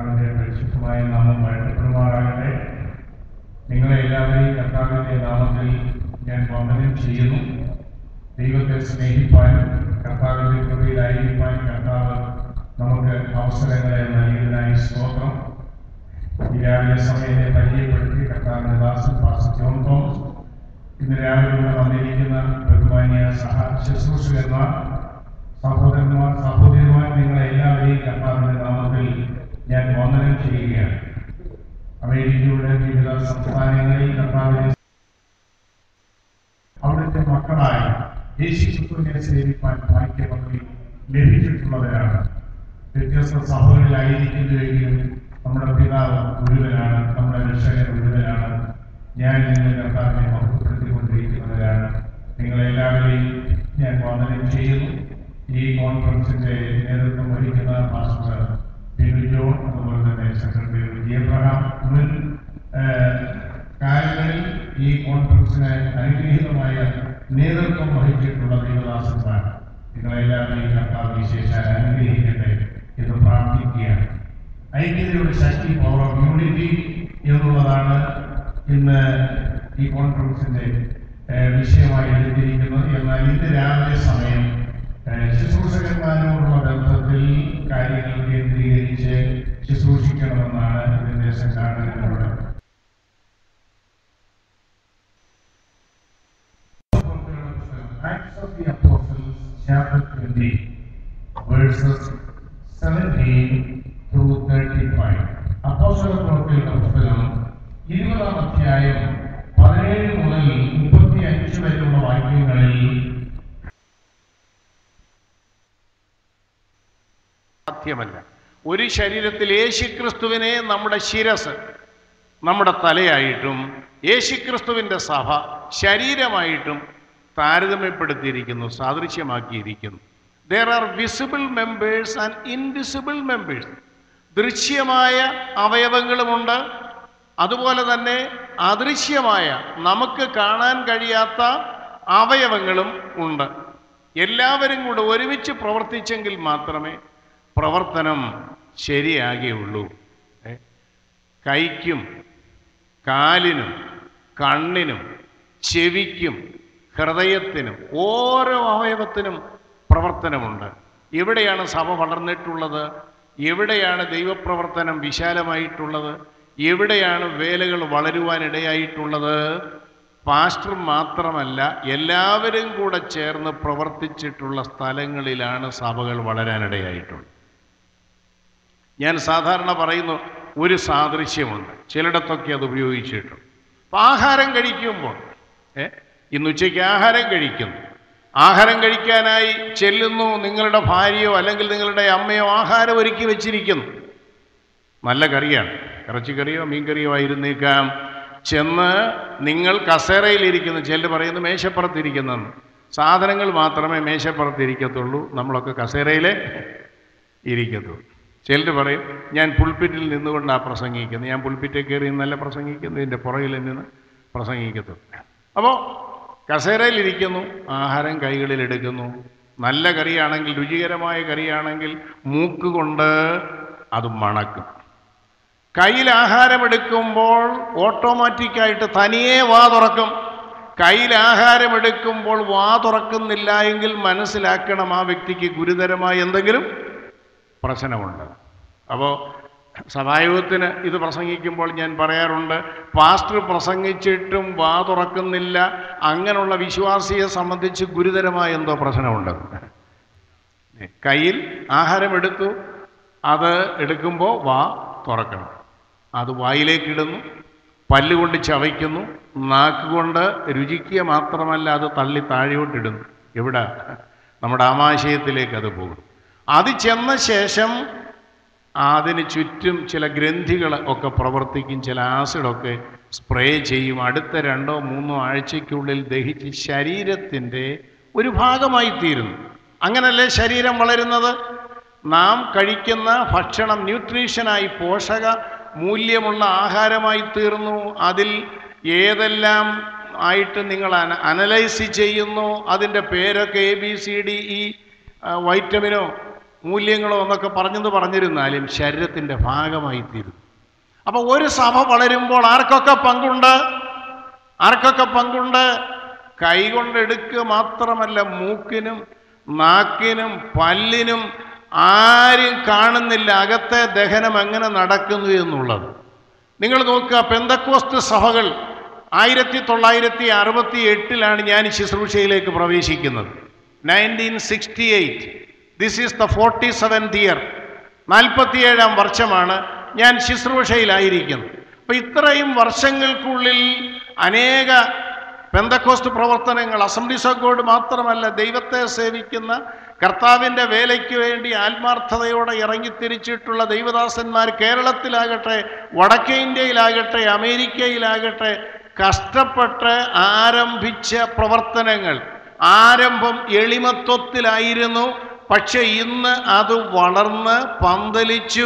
കർത്താവിന്റെ പരിശുദ്ധമായ നാമം വാഴ്ത്തപ്പെടുമാറാകട്ടെ നിങ്ങളെ എല്ലാവരെയും കർത്താവിന്റെ നാമത്തിൽ ഞാൻ വന്ദനം ചെയ്യുന്നു ദൈവത്തെ സ്നേഹിപ്പാനും കർത്താവിന്റെ കൃപയിലായിരിക്കാൻ കർത്താവ് നമുക്ക് അവസരങ്ങളെ നൽകിയതിനായി സ്തോത്രം ഈ രാവിലെ സമയത്തെ പരിചയപ്പെടുത്തി കർത്താവിന്റെ ദാസൻ പാസ്റ്റർ ജോൺ തോമസ് ഇന്ന് രാവിലെ ഇവിടെ വന്നിരിക്കുന്ന ബഹുമാന്യ സഹ ശുശ്രൂഷകന്മാർ സഹോദരന്മാർ സഹോദരിമാർ നിങ്ങളെ എല്ലാവരെയും കർത്താവിന്റെ നാമത്തിൽ ഞാൻ വന്ദനം ചെയ്യുകയാണ് അമേരിക്കയുടെ വിവിധ സംസ്ഥാനങ്ങളിൽ കർത്താവിനെ അവിടുത്തെ മക്കളായി യേശുക്രിസ്തുവിനെ സേവിപ്പാൻ ഭാഗ്യപദവി ലഭിച്ചിട്ടുള്ളവരാണ് വ്യത്യസ്ത സഭകളിലായിരിക്കുന്നുവെങ്കിലും നമ്മുടെ പിതാവ് ഗുരുവനാണ് നമ്മുടെ രക്ഷകൻ ഗുരുവനാണ് ഞാൻ നിങ്ങൾ കർത്താവിനെ മഹത്വപ്പെടുത്തിക്കൊണ്ടിരിക്കുന്നവരാണ് നിങ്ങളെല്ലാവരെയും ഞാൻ വന്ദനം ചെയ്യുന്നു ഈ കോൺഫറൻസിന്റെ നേതൃത്വം വഹിക്കുന്ന മാസ്റ്റർ ബിനു ജോൺ അതുപോലെ തന്നെ സെക്രട്ടറി വിജയപ്രഹാം മുൻ ഏഹ്, കാലങ്ങളിൽ ഈ കോൺഫറൻസിന് അനുഗ്രഹീതമായ നേതൃത്വം വഹിച്ചിട്ടുള്ള ദൈവദാസന്മാർ നിങ്ങളെല്ലാവരെയും കർത്താവ് വിശേഷാൽ അനുഗ്രഹിക്കട്ടെ എന്ന് പ്രാർത്ഥിക്കുകയാണ് ഐക്യതയുടെ ശക്തി പവർ ഓഫ് യൂണിറ്റി എന്നുള്ളതാണ് ഇന്ന് ഈ കോൺഫറൻസിന്റെ ഏഹ്, വിഷയമായി എടുത്തിരിക്കുന്നത് എന്നാൽ ഇന്ന് രാവിലെ സമയം ഏഹ്, ശുശ്രൂഷകന്മാരോടുള്ള ബന്ധത്തിൽ കാര്യങ്ങൾ കേന്ദ്രീകരിച്ച് ശുശ്രൂഷിക്കണമെന്നാണ് ഇതിന്റെ സംഘാടകരോട് Acts of the Apostles, chapter 20, verses 17 through 35. അപ്പോസ്തല പ്രവൃത്തികളുടെ പുസ്തകം ഇരുപതാം അധ്യായം പതിനേഴ് മുതൽ മുപ്പത്തി അഞ്ച് വരെയുള്ള വാക്യങ്ങളിൽ സാധ്യമല്ല ഒരു ശരീരത്തിൽ യേശുക്രിസ്തുവിനെ നമ്മുടെ ശിരസ് നമ്മുടെ തലയായിട്ടും യേശുക്രിസ്തുവിൻ്റെ സഭ ശരീരമായിട്ടും താരതമ്യപ്പെടുത്തിയിരിക്കുന്നു സാദൃശ്യമാക്കിയിരിക്കുന്നു there are visible members and invisible members ദൃശ്യമായ അവയവങ്ങളുമുണ്ട് അതുപോലെ തന്നെ അദൃശ്യമായ നമുക്ക് കാണാൻ കഴിയാത്ത അവയവങ്ങളും ഉണ്ട് എല്ലാവരും കൂടെ ഒരുമിച്ച് പ്രവർത്തിച്ചെങ്കിൽ മാത്രമേ പ്രവർത്തനം ശരിയാകുകയുള്ളൂ ഏ? കൈക്കും കാലിനും കണ്ണിനും ചെവിക്കും ഹൃദയത്തിനും ഓരോ അവയവത്തിനും പ്രവർത്തനമുണ്ട് എവിടെയാണ് സഭ വളർന്നിട്ടുള്ളത് എവിടെയാണ് ദൈവപ്രവർത്തനം വിശാലമായിട്ടുള്ളത് എവിടെയാണ് വേലകൾ വളരുവാനിടയായിട്ടുള്ളത് പാസ്റ്റർ മാത്രമല്ല എല്ലാവരും കൂടെ ചേർന്ന് പ്രവർത്തിച്ചിട്ടുള്ള സ്ഥലങ്ങളിലാണ് സഭകൾ വളരാനിടയായിട്ടുള്ളത് ഞാൻ സാധാരണ പറയുന്നു ഒരു സാദൃശ്യമുണ്ട് ചിലയിടത്തൊക്കെ അത് ഉപയോഗിച്ചിട്ടുണ്ട് അപ്പം ആഹാരം കഴിക്കുമ്പോൾ ഏ ഇന്ന് ഉച്ചയ്ക്ക് ആഹാരം കഴിക്കുന്നു ആഹാരം കഴിക്കാനായി ചെല്ലുന്നു നിങ്ങളുടെ ഭാര്യയോ അല്ലെങ്കിൽ നിങ്ങളുടെ അമ്മയോ ആഹാരം ഒരുക്കി വെച്ചിരിക്കുന്നു നല്ല കറിയാണ് ഇറച്ചിക്കറിയോ മീൻകറിയോ ആയിരുന്നേക്കാം ചെന്ന് നിങ്ങൾ കസേരയിലിരിക്കുന്നു ചിലർ പറയുന്നു മേശപ്പുറത്തിരിക്കുന്നെന്ന് സാധനങ്ങൾ മാത്രമേ മേശപ്പുറത്തിരിക്കത്തുള്ളൂ നമ്മളൊക്കെ കസേരയിലെ ഇരിക്കത്തുള്ളൂ ചിലർ പറയും ഞാൻ പുൾപ്പിറ്റിൽ നിന്നുകൊണ്ടാണ് പ്രസംഗിക്കുന്നത് ഞാൻ പുൾപ്പിറ്റിൽ കയറി നിന്നല്ല പ്രസംഗിക്കുന്നു ഇതിൻ്റെ പുറകിൽ നിന്ന് പ്രസംഗിക്കത്തുള്ളൂ അപ്പോൾ കസേരയിലിരിക്കുന്നു ആഹാരം കൈകളിൽ എടുക്കുന്നു നല്ല കറിയാണെങ്കിൽ രുചികരമായ കറിയാണെങ്കിൽ മൂക്ക് കൊണ്ട് അത് മണക്കും കയ്യിൽ ആഹാരമെടുക്കുമ്പോൾ ഓട്ടോമാറ്റിക്കായിട്ട് തനിയെ വാ തുറക്കും കയ്യിൽ ആഹാരമെടുക്കുമ്പോൾ വാ തുറക്കുന്നില്ല എങ്കിൽ മനസ്സിലാക്കണം ആ വ്യക്തിക്ക് ഗുരുതരമായ എന്തെങ്കിലും പ്രശ്നമുണ്ട് അപ്പോൾ സഭായോഗത്തിന് ഇത് പ്രസംഗിക്കുമ്പോൾ ഞാൻ പറയാറുണ്ട് പാസ്റ്റർ പ്രസംഗിച്ചിട്ടും വാ തുറക്കുന്നില്ല അങ്ങനെയുള്ള വിശ്വാസിയെ സംബന്ധിച്ച് ഗുരുതരമായ എന്തോ പ്രശ്നമുണ്ട് കയ്യിൽ ആഹാരം എടുത്തു അത് എടുക്കുമ്പോൾ വാ തുറക്കണം അത് വായിലേക്കിടുന്നു പല്ലുകൊണ്ട് ചവയ്ക്കുന്നു നാക്കുകൊണ്ട് രുചിക്കുക മാത്രമല്ല അത് തള്ളി താഴോട്ടിടുന്നു എവിടെ നമ്മുടെ ആമാശയത്തിലേക്ക് അത് പോകും അത് ചെന്ന ശേഷം അതിന് ചുറ്റും ചില ഗ്രന്ഥികൾ ഒക്കെ പ്രവർത്തിക്കും ചില ആസിഡൊക്കെ സ്പ്രേ ചെയ്യും അടുത്ത രണ്ടോ മൂന്നോ ആഴ്ചയ്ക്കുള്ളിൽ ദഹിച്ച് ശരീരത്തിൻ്റെ ഒരു ഭാഗമായി തീരുന്നു അങ്ങനല്ലേ ശരീരം വളരുന്നത് നാം കഴിക്കുന്ന ഭക്ഷണം ന്യൂട്രീഷനായി പോഷക മൂല്യമുള്ള ആഹാരമായി തീർന്നു അതിൽ ഏതെല്ലാം ആയിട്ട് നിങ്ങൾ അന അനലൈസ് ചെയ്യുന്നു അതിൻ്റെ പേരൊക്കെ A B C D E വൈറ്റമിനോ മൂല്യങ്ങളോ എന്നൊക്കെ പറഞ്ഞെന്ന് പറഞ്ഞിരുന്നാലും ശരീരത്തിൻ്റെ ഭാഗമായി തീരും അപ്പോൾ ഒരു സഭ വളരുമ്പോൾ ആർക്കൊക്കെ പങ്കുണ്ട് ആർക്കൊക്കെ പങ്കുണ്ട് കൈകൊണ്ട് എടുക്കുക മാത്രമല്ല മൂക്കിനും നാക്കിനും പല്ലിനും ആരും കാണുന്നില്ല അകത്തെ ദഹനം എങ്ങനെ നടക്കുന്നു എന്നുള്ളത് നിങ്ങൾ നോക്കുക പെന്തക്കോസ്റ്റ് സഭകൾ ആയിരത്തി തൊള്ളായിരത്തി അറുപത്തി എട്ടിലാണ് ഞാൻ ശുശ്രൂഷയിലേക്ക് പ്രവേശിക്കുന്നത് nineteen sixty eight this is the forty seventh year നാൽപ്പത്തിയേഴാം വർഷമാണ് ഞാൻ ശുശ്രൂഷയിലായിരിക്കുന്നത് അപ്പം ഇത്രയും വർഷങ്ങൾക്കുള്ളിൽ അനേക പെന്തക്കോസ്റ്റ് പ്രവർത്തനങ്ങൾ അസംബ്ലീസ് ഓഫ് ഗോഡ് മാത്രമല്ല ദൈവത്തെ സേവിക്കുന്ന കർത്താവിൻ്റെ വേലയ്ക്ക് വേണ്ടി ആത്മാർത്ഥതയോടെ ഇറങ്ങിത്തിരിച്ചിട്ടുള്ള ദൈവദാസന്മാർ കേരളത്തിലാകട്ടെ വടക്കേ ഇന്ത്യയിലാകട്ടെ അമേരിക്കയിലാകട്ടെ കഷ്ടപ്പെട്ട് ആരംഭിച്ച പ്രവർത്തനങ്ങൾ ആരംഭം എളിമത്വത്തിലായിരുന്നു പക്ഷെ ഇന്ന് അത് വളർന്ന് പന്തലിച്ചു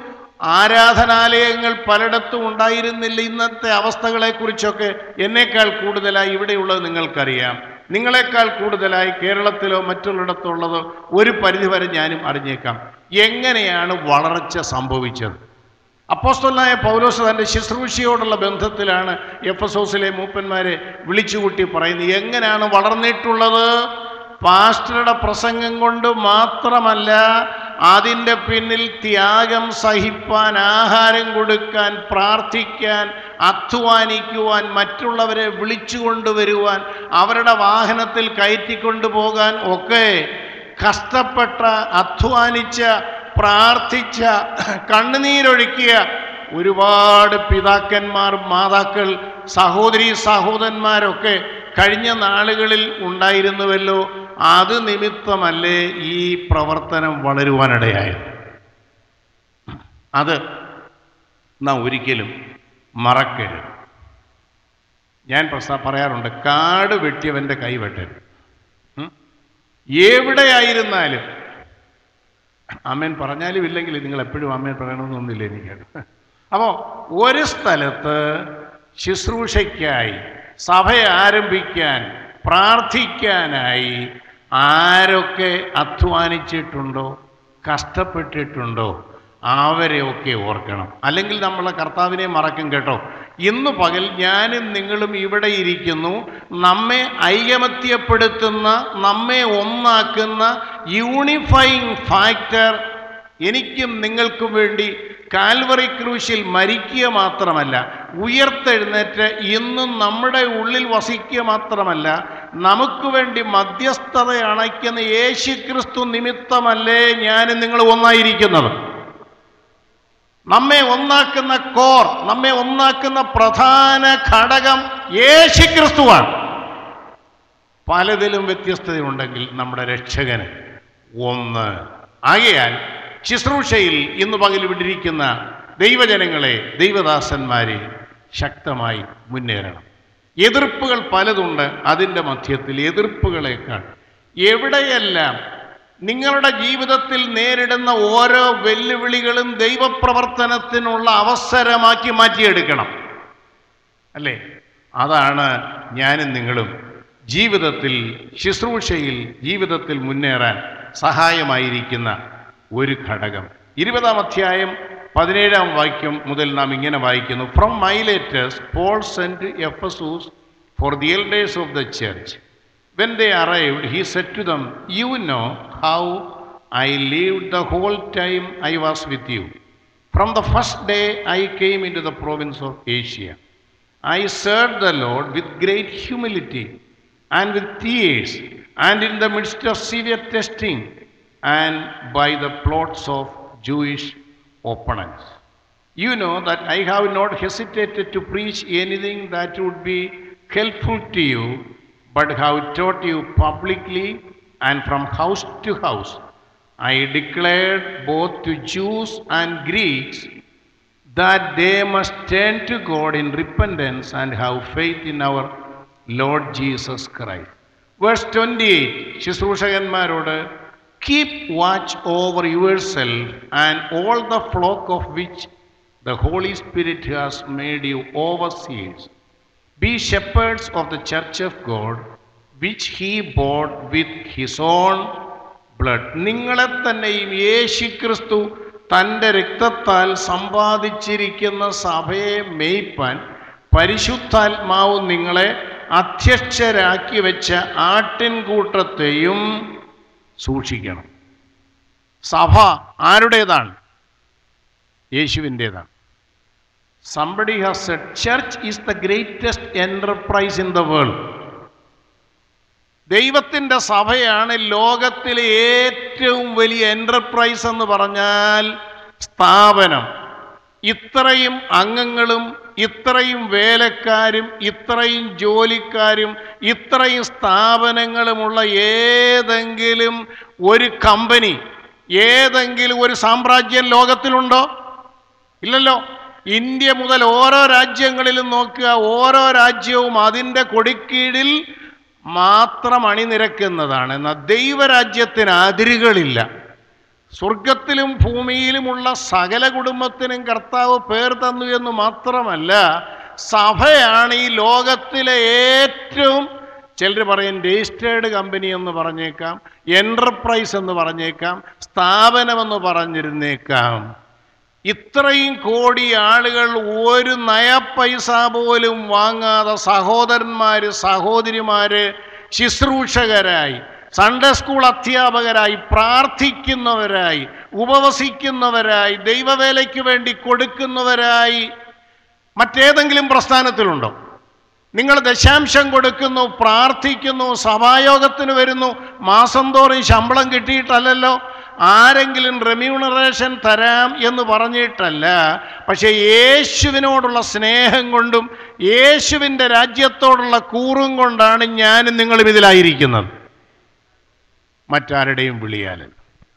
ആരാധനാലയങ്ങൾ പലയിടത്തും ഉണ്ടായിരുന്നില്ല ഇന്നത്തെ അവസ്ഥകളെക്കുറിച്ചൊക്കെ എന്നേക്കാൾ കൂടുതലായി ഇവിടെയുള്ളത് നിങ്ങൾക്കറിയാം നിങ്ങളെക്കാൾ കൂടുതലായി കേരളത്തിലോ മറ്റുള്ളിടത്തോ ഉള്ളതോ ഒരു പരിധിവരെ ഞാനും അറിഞ്ഞേക്കാം എങ്ങനെയാണ് വളർച്ച സംഭവിച്ചത് അപ്പോസ്തലനായ പൗലോസ് തൻ്റെ ശുശ്രൂഷയോടുള്ള ബന്ധത്തിലാണ് എഫ് എസ് ഓസിലെ മൂപ്പന്മാരെ വിളിച്ചുകൂട്ടി പറയുന്നത് എങ്ങനെയാണ് വളർന്നിട്ടുള്ളത് പാസ്റ്ററുടെ പ്രസംഗം കൊണ്ട് മാത്രമല്ല അതിൻ്റെ പിന്നിൽ ത്യാഗം സഹിപ്പാൻ ആഹാരം കൊടുക്കാൻ പ്രാർത്ഥിക്കാൻ അധ്വാനിക്കുവാൻ മറ്റുള്ളവരെ വിളിച്ചു കൊണ്ടുവരുവാൻ അവരുടെ വാഹനത്തിൽ കയറ്റിക്കൊണ്ടുപോകാൻ ഒക്കെ കഷ്ടപ്പെട്ട അധ്വാനിച്ച പ്രാർത്ഥിച്ച കണ്ണുനീരൊഴുക്കിയ ഒരുപാട് പിതാക്കന്മാർ മാതാക്കൾ സഹോദരി സഹോദരന്മാരൊക്കെ കഴിഞ്ഞ നാളുകളിൽ ഉണ്ടായിരുന്നുവല്ലോ അത് നിമിത്തമല്ലേ ഈ പ്രവർത്തനം വളരുവാനിടയായത് അത് നാം ഒരിക്കലും മറക്കരുത് ഞാൻ പ്രസ്താ പറയാറുണ്ട് കാട് വെട്ടിയവൻ്റെ കൈ വെട്ടരുത് ഉം? എവിടെയായിരുന്നാലും അമ്മേൻ പറഞ്ഞാലും ഇല്ലെങ്കിൽ നിങ്ങൾ എപ്പോഴും അമ്മേൻ പറയണമെന്നൊന്നുമില്ല എനിക്ക് അപ്പോൾ ഒരു സ്ഥലത്ത് ശുശ്രൂഷയ്ക്കായി സഭയെ ആരംഭിക്കാൻ പ്രാർത്ഥിക്കാനായി ആരൊക്കെ അധ്വാനിച്ചിട്ടുണ്ടോ കഷ്ടപ്പെട്ടിട്ടുണ്ടോ അവരെയൊക്കെ ഓർക്കണം അല്ലെങ്കിൽ നമ്മളെ കർത്താവിനെ മറക്കും കേട്ടോ ഇന്ന് പകൽ ഞാനും നിങ്ങളും ഇവിടെ ഇരിക്കുന്നു നമ്മെ ഐകമത്യപ്പെടുത്തുന്ന നമ്മെ ഒന്നാക്കുന്ന യൂണിഫൈങ് ഫാക്ടർ എനിക്കും നിങ്ങൾക്കും വേണ്ടി കാൽവറി ക്രൂശിൽ മരിക്കുക മാത്രമല്ല ഉയർത്തെഴുന്നേറ്റ് ഇന്നും നമ്മുടെ ഉള്ളിൽ വസിക്കുക മാത്രമല്ല നമുക്ക് വേണ്ടി മധ്യസ്ഥത അണയ്ക്കുന്ന യേശു ക്രിസ്തു നിമിത്തമല്ലേ ഞാനും നിങ്ങൾ ഒന്നായിരിക്കുന്നത് നമ്മെ ഒന്നാക്കുന്ന കോർ നമ്മെ ഒന്നാക്കുന്ന പ്രധാന ഘടകം യേശു ക്രിസ്തുവാണ് പലതിലും വ്യത്യസ്തതയുണ്ടെങ്കിൽ നമ്മുടെ രക്ഷകന് ഒന്ന് ആകയാൽ ശുശ്രൂഷയിൽ ഇന്ന് പകൽ വിട്ടിരിക്കുന്ന ദൈവജനങ്ങളെ ദൈവദാസന്മാരെ ശക്തമായി മുന്നേറണം എതിർപ്പുകൾ പലതുണ്ട് അതിൻ്റെ മധ്യത്തിൽ എതിർപ്പുകളേക്കാൾ എവിടെയെല്ലാം നിങ്ങളുടെ ജീവിതത്തിൽ നേരിടുന്ന ഓരോ വെല്ലുവിളികളും ദൈവപ്രവർത്തനത്തിനുള്ള അവസരമാക്കി മാറ്റിയെടുക്കണം അല്ലേ അതാണ് ഞാനും നിങ്ങളും ജീവിതത്തിൽ ശുശ്രൂഷയിൽ ജീവിതത്തിൽ മുന്നേറാൻ സഹായമായിരിക്കുന്ന ഒരു ഘടകം ഇരുപതാം അധ്യായം പതിനേഴാം വാക്യം മുതൽ നാം ഇങ്ങനെ വായിക്കുന്നു from Miletus Paul sent Ephesus for the elders of the church When they arrived, he said to them, You know how I lived the whole time I was with you. From the first day I came into the province of Asia. I served the Lord with great humility and with tears, and in the midst of severe testing, and by the plots of Jewish opponents. You know that I have not hesitated to preach anything that would be helpful to you, but have taught you publicly and from house to house. I declared both to Jews and Greeks that they must turn to God in repentance and have faith in our Lord Jesus Christ. Verse 28 ശുശ്രൂഷകന്മാരോട് keep watch over yourself and all the flock of which the Holy Spirit has made you overseers Be shepherds of the church of God, which he bought with his own blood നിങ്ങളെ തന്നെയും യേശുക്രിസ്തു തൻ്റെ രക്തത്താൽ സമ്പാദിച്ചിരിക്കുന്ന സഭയെ മേയ്പ്പാൻ പരിശുദ്ധാത്മാവ് നിങ്ങളെ അധ്യക്ഷരാക്കി വെച്ച ആട്ടിൻകൂട്ടത്തെയും സൂക്ഷിക്കണം സഭ ആരുടേതാണ് യേശുവിൻ്റേതാണ് somebody has said church is the greatest enterprise in the world ദൈവത്തിൻ്റെ സഭയാണ് ലോകത്തിലെ ഏറ്റവും വലിയ എൻ്റർപ്രൈസ് എന്ന് പറഞ്ഞാൽ സ്ഥാപനം ഇത്രയും അംഗങ്ങളും ഇത്രയും വേലക്കാരും ഇത്രയും ജോലിക്കാരും ഇത്രയും സ്ഥാപനങ്ങളുമുള്ള ഏതെങ്കിലും ഒരു കമ്പനി ഏതെങ്കിലും ഒരു സാമ്രാജ്യം ലോകത്തിലുണ്ടോ ഇല്ലല്ലോ ഇന്ത്യ മുതൽ ഓരോ രാജ്യങ്ങളിലും നോക്കുക ഓരോ രാജ്യവും അതിൻ്റെ കൊടിക്കീഴിൽ മാത്രം അണിനിരക്കുന്നതാണ് എന്നാൽ ദൈവരാജ്യത്തിന് അതിരുകളില്ല സ്വർഗത്തിലും ഭൂമിയിലുമുള്ള സകല കുടുംബത്തിനും കർത്താവ് പേർ തന്നു എന്ന് മാത്രമല്ല സഭയാണ് ഈ ലോകത്തിലെ ഏറ്റവും ചിലർ പറയും രജിസ്റ്റേർഡ് കമ്പനി എന്ന് പറഞ്ഞേക്കാം എൻ്റർപ്രൈസ് എന്ന് പറഞ്ഞേക്കാം സ്ഥാപനമെന്ന് പറഞ്ഞിരുന്നേക്കാം ഇത്രയും കോടി ആളുകൾ ഒരു നയ പൈസ പോലും വാങ്ങാതെ സഹോദരന്മാര് സഹോദരിമാര് ശുശ്രൂഷകരായി സൺഡേ സ്കൂൾ അധ്യാപകരായി പ്രാർത്ഥിക്കുന്നവരായി ഉപവസിക്കുന്നവരായി ദൈവവേലയ്ക്ക് വേണ്ടി കൊടുക്കുന്നവരായി മറ്റേതെങ്കിലും പ്രസ്ഥാനത്തിലുണ്ടോ നിങ്ങൾ ദശാംശം കൊടുക്കുന്നു പ്രാർത്ഥിക്കുന്നു സഭായോഗത്തിന് വരുന്നു മാസം തോറും ശമ്പളം കിട്ടിയിട്ടല്ലല്ലോ ആരെങ്കിലും റെമ്യൂണറേഷൻ തരാം എന്ന് പറഞ്ഞിട്ടല്ല പക്ഷേ യേശുവിനോടുള്ള സ്നേഹം കൊണ്ടും യേശുവിൻ്റെ രാജ്യത്തോടുള്ള കൂറും കൊണ്ടാണ് ഞാനും നിങ്ങളും ഇതിലായിരിക്കുന്നത് മറ്റാരുടെയും വിളിയാലല്ല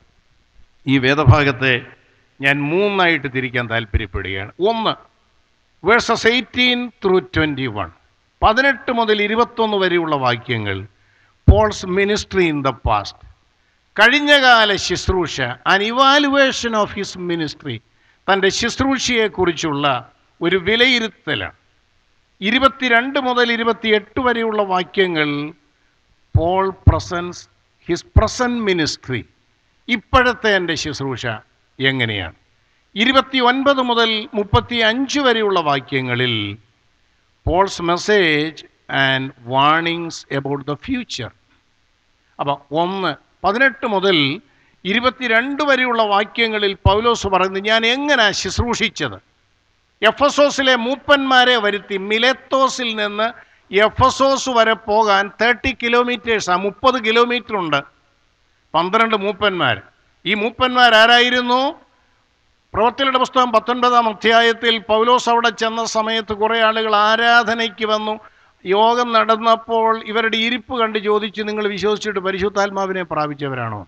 ഈ വേദഭാഗത്തെ ഞാൻ മൂന്നായിട്ട് തിരിക്കാൻ താല്പര്യപ്പെടുകയാണ് ഒന്ന് verses eighteen through twenty one പതിനെട്ട് മുതൽ ഇരുപത്തൊന്ന് വരെയുള്ള വാക്യങ്ങൾ Paul's ministry in the past കഴിഞ്ഞകാല ശുശ്രൂഷ an evaluation of his ministry തൻ്റെ ശുശ്രൂഷയെക്കുറിച്ചുള്ള ഒരു വിലയിരുത്തലാണ് ഇരുപത്തിരണ്ട് മുതൽ ഇരുപത്തിയെട്ട് വരെയുള്ള വാക്യങ്ങൾ Paul presence his present ministry ഇപ്പോഴത്തെ എൻ്റെ ശുശ്രൂഷ എങ്ങനെയാണ് ഇരുപത്തി ഒൻപത് മുതൽ മുപ്പത്തി അഞ്ച് വരെയുള്ള വാക്യങ്ങളിൽ Paul's message and warnings about the future അപ്പോൾ ഒന്ന് പതിനെട്ട് മുതൽ ഇരുപത്തിരണ്ട് വരെയുള്ള വാക്യങ്ങളിൽ പൗലോസ് പറയുന്നത് ഞാൻ എങ്ങനെ ശുശ്രൂഷിച്ചത് എഫസോസിലെ മൂപ്പന്മാരെ വരുത്തി മിലെത്തോസിൽ നിന്ന് എഫസോസ് വരെ പോകാൻ തേർട്ടി കിലോമീറ്റേഴ്സാണ് മുപ്പത് കിലോമീറ്റർ ഉണ്ട് പന്ത്രണ്ട് മൂപ്പന്മാർ ഈ മൂപ്പന്മാർ ആരായിരുന്നു പ്രവർത്തികളുടെ പുസ്തകം പത്തൊൻപതാം അധ്യായത്തിൽ പൗലോസ് അവിടെ ചെന്ന സമയത്ത് കുറേ ആളുകൾ ആരാധനയ്ക്ക് വന്നു യോഗം നടന്നപ്പോൾ ഇവരുടെ ഇരിപ്പ് കണ്ട് ചോദിച്ചു നിങ്ങൾ വിശ്വസിച്ചിട്ട് പരിശുദ്ധാത്മാവിനെ പ്രാപിച്ചവരാണോ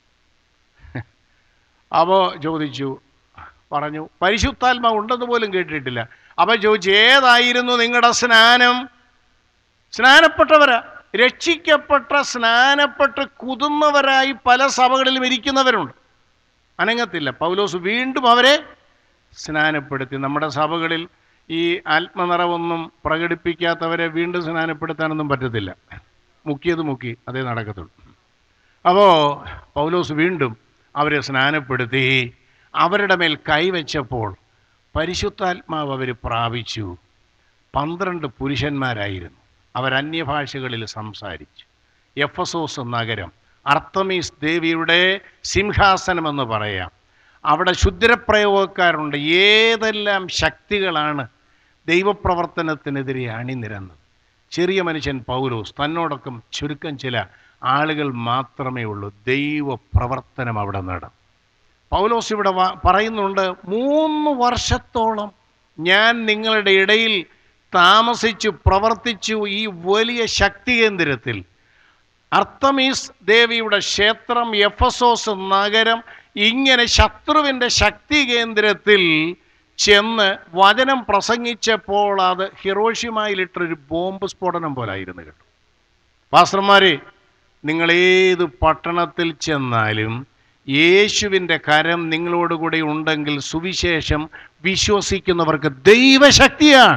അപ്പോൾ ചോദിച്ചു പറഞ്ഞു പരിശുദ്ധാത്മാവ് ഉണ്ടെന്ന് പോലും കേട്ടിട്ടില്ല അപ്പോൾ ചോദിച്ചു ഏതായിരുന്നു നിങ്ങളുടെ സ്നാനം സ്നാനപ്പെട്ടവരാ രക്ഷിക്കപ്പെട്ട സ്നാനപ്പെട്ട് കുതുന്നവരായി പല സഭകളിലും ഇരിക്കുന്നവരുണ്ട് അനങ്ങത്തില്ല പൗലോസ് വീണ്ടും അവരെ സ്നാനപ്പെടുത്തി നമ്മുടെ സഭകളിൽ ഈ ആത്മനിറവൊന്നും പ്രകടിപ്പിക്കാത്തവരെ വീണ്ടും സ്നാനപ്പെടുത്താനൊന്നും പറ്റത്തില്ല മുക്കിയത് മുക്കി അതേ നടക്കത്തുള്ളൂ അപ്പോൾ പൗലോസ് വീണ്ടും അവരെ സ്നാനപ്പെടുത്തി അവരുടെ മേൽ കൈവച്ചപ്പോൾ പരിശുദ്ധാത്മാവ് അവർ പ്രാപിച്ചു പന്ത്രണ്ട് പുരുഷന്മാരായിരുന്നു അവർ അന്യഭാഷകളിൽ സംസാരിച്ചു എഫസോസ് നഗരം അർത്തമീസ് ദേവിയുടെ സിംഹാസനമെന്ന് പറയാം അവിടെ ശുദ്രപ്രയോഗക്കാരുണ്ട് ഏതെല്ലാം ശക്തികളാണ് ദൈവപ്രവർത്തനത്തിനെതിരെ അണിനിരന്നത് ചെറിയ മനുഷ്യൻ പൗലോസ് തന്നോടൊപ്പം ചുരുക്കം ചില ആളുകൾ മാത്രമേ ഉള്ളൂ ദൈവ പ്രവർത്തനം അവിടെ നടന്നു പൗലോസ് ഇവിടെ വ- പറയുന്നുണ്ട് മൂന്ന് വർഷത്തോളം ഞാൻ നിങ്ങളുടെ ഇടയിൽ താമസിച്ചു പ്രവർത്തിച്ചു ഈ വലിയ ശക്തി കേന്ദ്രത്തിൽ അർത്തമീസ് ദേവിയുടെ ക്ഷേത്രം എഫസോസ് നഗരം ഇങ്ങനെ ശത്രുവിൻ്റെ ശക്തി കേന്ദ്രത്തിൽ ചെന്ന് വചനം പ്രസംഗിച്ചപ്പോൾ അത് ഹിറോഷിമയിലിട്ടൊരു ബോംബ് സ്ഫോടനം പോലായിരുന്നു കേട്ടോ പാസ്റ്റർമാരെ നിങ്ങൾ ഏത് പട്ടണത്തിൽ ചെന്നാലും യേശുവിൻ്റെ കരം നിങ്ങളോടുകൂടി ഉണ്ടെങ്കിൽ സുവിശേഷം വിശ്വസിക്കുന്നവർക്ക് ദൈവശക്തിയാണ്